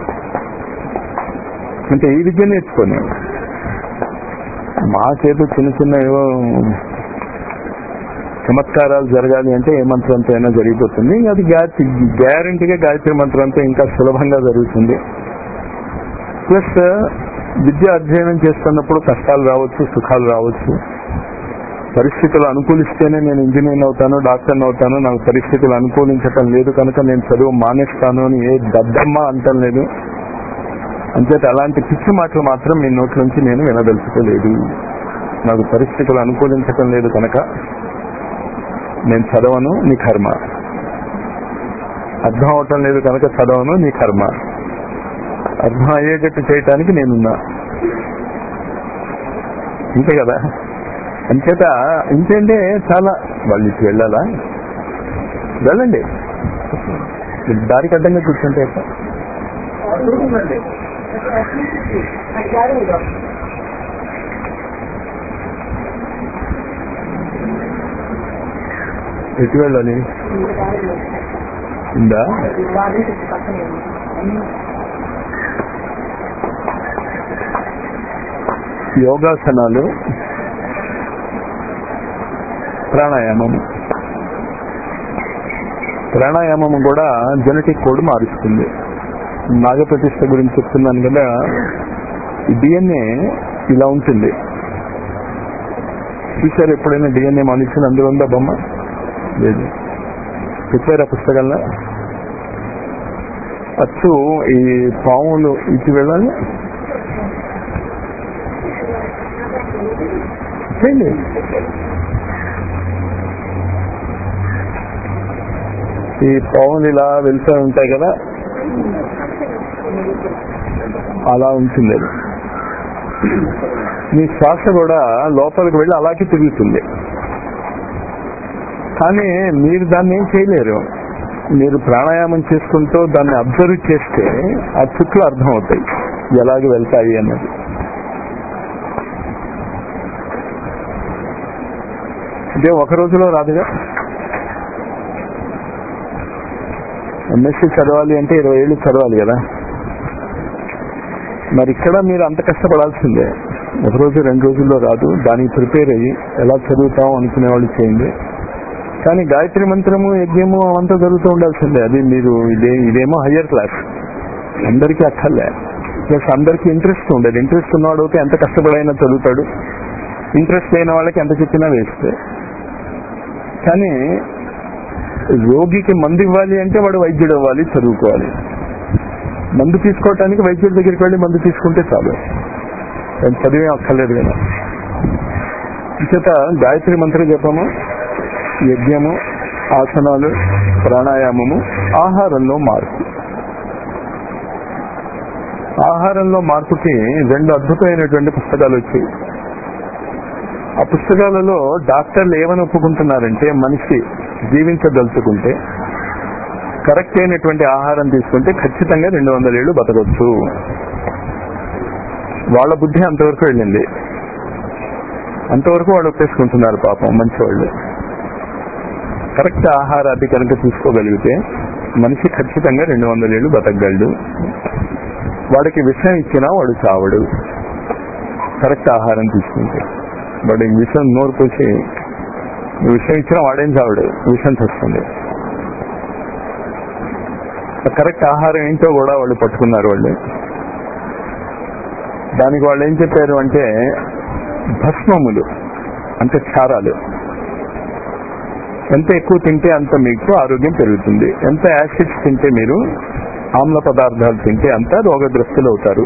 Speaker 2: అంటే ఈ విద్య నేర్చుకొని మాకేదో చిన్న చిన్న ఏవో చమత్కారాలు జరగాలి అంటే ఏ మంత్రంతో అయినా జరిగిపోతుంది అది గాయత్రి గ్యారంటీగా గాయత్రి మంత్రంతో ఇంకా సులభంగా జరుగుతుంది ప్లస్ విద్య అధ్యయనం చేస్తున్నప్పుడు కష్టాలు రావచ్చు సుఖాలు రావచ్చు పరిస్థితులు అనుకూలిస్తేనే నేను ఇంజనీర్ అవుతాను డాక్టర్ని అవుతాను నాకు పరిస్థితులు అనుకూలించటం లేదు కనుక నేను చదువు మానేస్తాను అని ఏ దద్దమ్మ అంటం లేదు అంచేత అలాంటి పిచ్చి మాటలు మాత్రం మీ నోట్ల నుంచి నేను వినదలుచుకోలేదు నాకు పరిస్థితులు అనుకూలించటం లేదు కనుక నేను చదవను నీ కర్మ అర్థం అవటం లేదు కనుక చదవను నీ కర్మ అర్థం అయ్యేటట్టు చేయటానికి నేనున్నా అంతే కదా అంచేత ఇంకేంటే చాలా వాళ్ళు ఇటు వెళ్ళాలా వెళ్ళండి దారికి అడ్డంగా కూర్చుంటే ఎట్లా?
Speaker 3: చూడండి
Speaker 2: ఎటు వెళ్ళాలి ఉందా యోగాసనాలు ప్రాణాయామం ప్రాణాయామం కూడా జెనెటిక్ కోడ్ మారుస్తుంది నాగప్రతిష్ఠ గురించి చెప్తున్నాను కదా డిఎన్ఏ ఇలా ఉంటుంది చూసారు ఎప్పుడైనా డిఎన్ఏ మనుషులు అందులో ఉందా బొమ్మ లేదు చెప్పారా పుస్తకాల్లో అచ్చు ఈ పాములు ఇటు వెళ్ళాలి చేయండి ఈ పాములు ఇలా వెళ్తూ ఉంటాయి కదా అలా ఉంటుంది అది మీ శ్వాస కూడా లోపలికి వెళ్ళి అలాగే తిరుగుతుంది కానీ మీరు దాన్ని ఏం చేయలేరు మీరు ప్రాణాయామం చేసుకుంటూ దాన్ని అబ్జర్వ్ చేస్తే ఆ చుట్లు అర్థం అవుతాయి ఎలాగ వెళ్తాయి అన్నది ఇదే ఒక రోజులో రాదుగా ఎంఎస్సీ చదవాలి అంటే ఇరవై ఏళ్ళు చదవాలి కదా మరి ఇక్కడ మీరు అంత కష్టపడాల్సిందే ఒక రోజు రెండు రోజుల్లో రాదు దానికి ప్రిపేర్ అయ్యి ఎలా చదువుతాం అనుకునే వాళ్ళు చేయండి కానీ గాయత్రి మంత్రము యజ్ఞము అంతా జరుగుతూ ఉండాల్సిందే అది మీరు ఇదే ఇదేమో హయ్యర్ క్లాస్ అందరికీ అక్కర్లే ప్లస్ అందరికీ ఇంట్రెస్ట్ ఉండదు ఇంట్రెస్ట్ ఉన్నవాడు అయితే ఎంత కష్టపడైనా చదువుతాడు ఇంట్రెస్ట్ లేని వాళ్ళకి ఎంత చెప్పినా వేస్ట్ కానీ రోగికి మందు ఇవ్వాలి అంటే వాడు వైద్యుడు అవ్వాలి చదువుకోవాలి మందు తీసుకోవటానికి వైద్యుడి దగ్గరికి వెళ్ళి మందు తీసుకుంటే చాలు దాని చదివే అక్కర్లేదు కదా చేత గాయత్రి మంత్ర జపము యజ్ఞము ఆసనాలు ప్రాణాయామము ఆహారంలో మార్పు ఆహారంలో మార్పుకి రెండు అద్భుతమైనటువంటి పుస్తకాలు వచ్చాయి ఆ పుస్తకాలలో డాక్టర్లు ఏమని ఒప్పుకుంటున్నారంటే మనిషి జీవించదలుచుకుంటే కరెక్ట్ అయినటువంటి ఆహారం తీసుకుంటే ఖచ్చితంగా రెండు వందల ఏళ్ళు బతకొచ్చు వాళ్ళ బుద్ధి అంతవరకు వెళ్ళింది అంతవరకు వాళ్ళు ఒప్పేసుకుంటున్నారు పాపం మంచివాళ్ళు కరెక్ట్ ఆహారాన్ని కనుక తీసుకోగలిగితే మనిషి ఖచ్చితంగా రెండు వందల ఏళ్ళు బతకగలడు వాడికి విషయం ఇచ్చినా వాడు చావడు కరెక్ట్ ఆహారం తీసుకుంటే వాడి విషయం నోరు పోసి విషయం ఇచ్చినా వాడేం చావడు విషయం వస్తుంది కరెక్ట్ ఆహారం ఏంటో కూడా వాళ్ళు పట్టుకున్నారు వాళ్ళు దానికి వాళ్ళు ఏం చెప్పారు అంటే భస్మములు అంటే క్షారాలు ఎంత ఎక్కువ తింటే అంత మీకు ఆరోగ్యం పెరుగుతుంది ఎంత యాసిడ్స్ తింటే మీరు ఆమ్ల పదార్థాలు తింటే అంత రోగగ్రస్తులు అవుతారు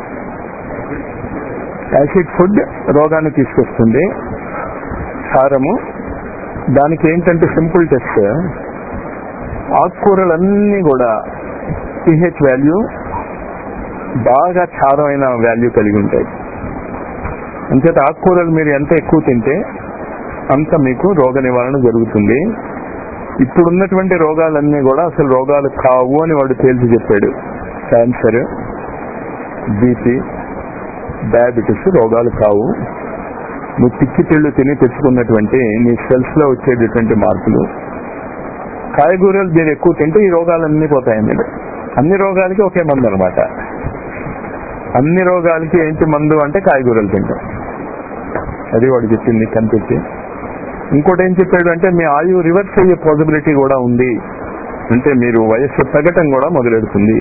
Speaker 2: యాసిడ్ ఫుడ్ రోగాన్ని తీసుకొస్తుంది క్షారము దానికి ఏంటంటే సింపుల్ టెస్ట్ ఆకుకూరలన్నీ కూడా పిహెచ్ వాల్యూ బాగా క్షారమైన వాల్యూ కలిగి ఉంటాయి అంచేత ఆకుకూరలు మీరు ఎంత ఎక్కువ తింటే అంత మీకు రోగ నివారణ జరుగుతుంది ఇప్పుడున్నటువంటి రోగాలన్నీ కూడా అసలు రోగాలు కావు అని వాడు తేల్చి చెప్పాడు క్యాన్సర్ బీపీ డయాబెటీస్ రోగాలు కావు నువ్వు పిచ్చి తిళ్ళు తిని తెచ్చుకున్నటువంటి నీ సెల్స్ లో వచ్చేటటువంటి మార్పులు కాయగూరలు మీరు ఎక్కువ తింటే ఈ రోగాలన్నీ పోతాయి మీరు అన్ని రోగాలకి ఒకే మందు అనమాట అన్ని రోగాలకి ఏంటి మందు అంటే కాయగూరలు తింటాం అది వాడు చెప్పింది కనిపెట్టి ఇంకోటి ఏం చెప్పాడు అంటే మీ ఆయు రివర్స్ అయ్యే పాసిబిలిటీ కూడా ఉంది అంటే మీరు వయస్సు తగ్గటం కూడా మొదలెడుతుంది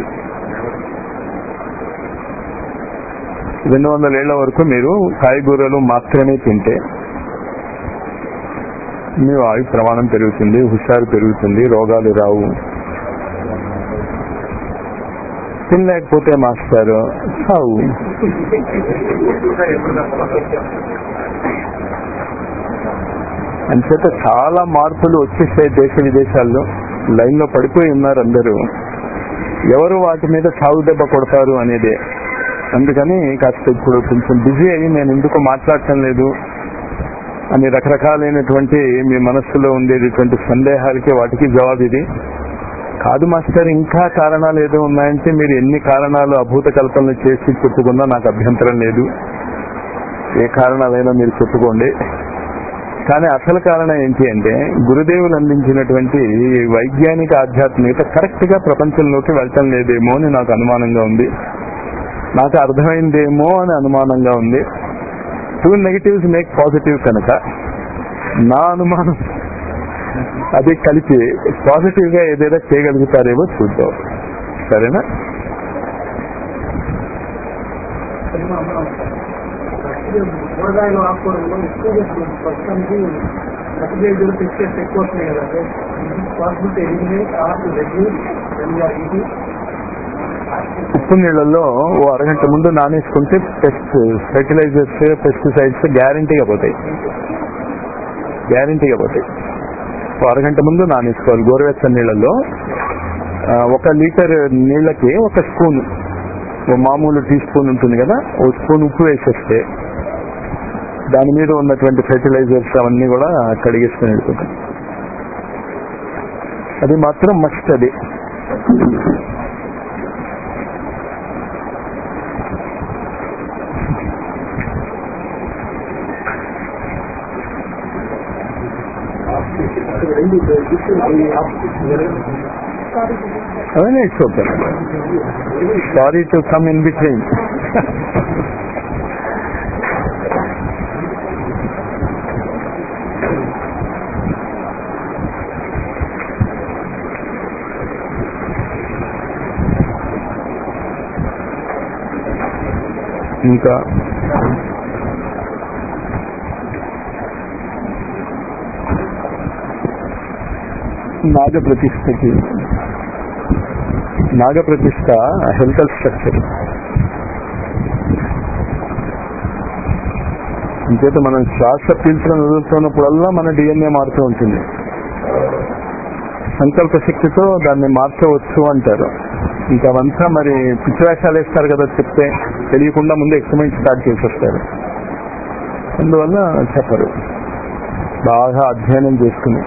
Speaker 2: రెండు వందల ఏళ్ల వరకు మీరు కాయగూరలు మాత్రమే తింటే మీ ఆయు ప్రమాణం పెరుగుతుంది హుషారు పెరుగుతుంది రోగాలు రావు తినలేకపోతే మాస్టారు సావు అంచేత చాలా మార్పులు వచ్చేసాయి దేశ విదేశాల్లో లైన్ లో పడిపోయి ఉన్నారు అందరూ ఎవరు వాటి మీద సాగు దెబ్బ కొడతారు అనేదే అందుకని కాస్త ఇప్పుడు కొంచెం బిజీ అయ్యి నేను ఎందుకు మాట్లాడటం లేదు అని రకరకాలైనటువంటి మీ మనస్సులో ఉండేటటువంటి సందేహాలకి వాటికి జవాబు ఇది కాదు మాస్టర్ ఇంకా కారణాలు ఏదో ఉన్నాయంటే మీరు ఎన్ని కారణాలు అభూత కల్పనలు చేసి చెప్పుకున్నా నాకు అభ్యంతరం లేదు ఏ కారణాలైనా మీరు చెప్పుకోండి కానీ అసలు కారణం ఏంటి అంటే గురుదేవులు అందించినటువంటి ఈ వైజ్ఞానిక ఆధ్యాత్మికత కరెక్ట్ గా ప్రపంచంలోకి వెళ్ళటం లేదేమో అని నాకు అనుమానంగా ఉంది నాకు అర్థమైందేమో అని అనుమానంగా ఉంది టూ నెగిటివ్స్ మేక్ పాజిటివ్ కనుక నా అనుమానం అది కలిపి పాజిటివ్ గా ఏదైనా చేయగలుగుతారేమో చూద్దాం సరేనా
Speaker 3: కూరగాయలు ఆకుకూరలు ఎక్కువగా ప్రస్తుతానికి సర్టిఫికేట్ పిక్చర్స్ ఎక్కువ వస్తున్నాయి కదా possibility eliminate or to reduce ఇది
Speaker 2: ఉప్పు నీళ్ళల్లో ఓ అరగంట ముందు నానేసుకుంటే పెస్ట్ ఫెర్టిలైజర్స్ పెస్టిసైడ్స్ గ్యారంటీగా పోతాయి గ్యారంటీగా పోతాయి ఓ అరగంట ముందు నానేసుకోవాలి గోరువెచ్చని నీళ్ళల్లో ఆ, ఒక లీటర్ నీళ్ళకి ఒక స్పూన్ ఓ మామూలు టీ స్పూన్ ఉంటుంది కదా ఓ స్పూన్ ఉప్పు వేసేస్తే దాని మీద ఉన్నటువంటి ఫెర్టిలైజర్స్ అవన్నీ కూడా కడిగేసుకుని వెళ్ళిపోతాయి అది మాత్రం మస్ట్ అది అవన్నీ it's okay sorry to come in between ఇంకా నాగ ప్రతిష్టకి నాగ ప్రతిష్ట హెల్తల్ స్ట్రక్చర్ అంచేత మనం శ్వాస పీల్చడం వదులుతున్నప్పుడల్లా మన డిఎన్ఏ మారుతూ ఉంటుంది సంకల్ప శక్తితో దాన్ని మార్చవచ్చు అంటారు ఇంకా అవంతా మరి పిచ్చివేషాలు వేస్తారు కదా చెప్తే తెలియకుండా ముందు ఎక్స్పెరిమెంట్ స్టార్ట్ చేసేస్తారు అందువల్ల చెప్పరు బాగా అధ్యయనం చేసుకుని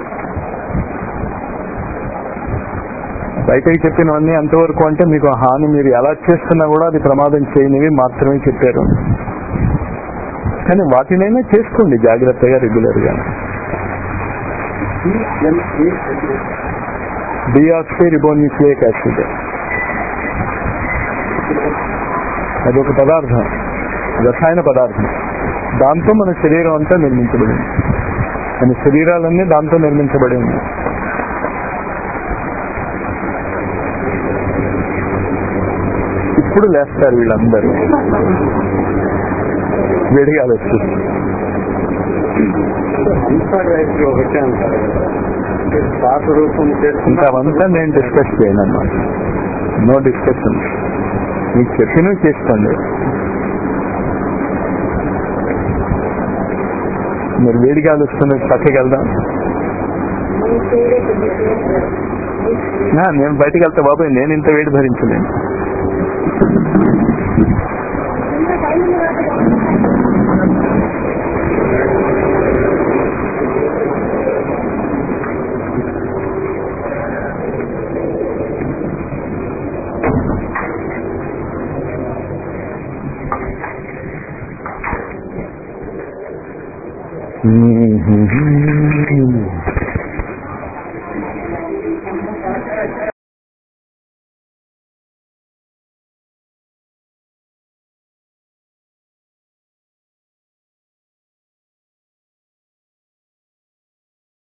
Speaker 2: బయటకి చెప్పినవన్నీ అంతవరకు అంటే మీకు హాని మీరు ఎలా చేస్తున్నా కూడా అది ప్రమాదం చేయనివి మాత్రమే చెప్పారు కానీ వాటినైనా చేసుకోండి జాగ్రత్తగా రెగ్యులర్ గా డిఆక్సీ రిబోన్యూక్లిక్ యాసిడ్ అదొక పదార్థం రసాయన పదార్థం దాంతో మన శరీరం అంతా నిర్మించబడింది మన శరీరాలన్నీ దాంతో నిర్మించబడి ఉన్నాయి ఇప్పుడు లేస్తారు వీళ్ళందరూ వేడిగాలు వస్తుంది
Speaker 3: ఒకటే అంటారు పాత రూపం
Speaker 2: ఇంకా అవంతా నేను డిస్కస్ చేయను అన్నమాట నో డిస్కషన్ మీకు చెప్పినవి చేసుకోండి మీరు వేడిగాలు వస్తున్న పక్కకి వెళ్దాం నా, నేను బయటికి వెళ్తా బాబాయ్ నేను ఇంత వేడి భరించలేను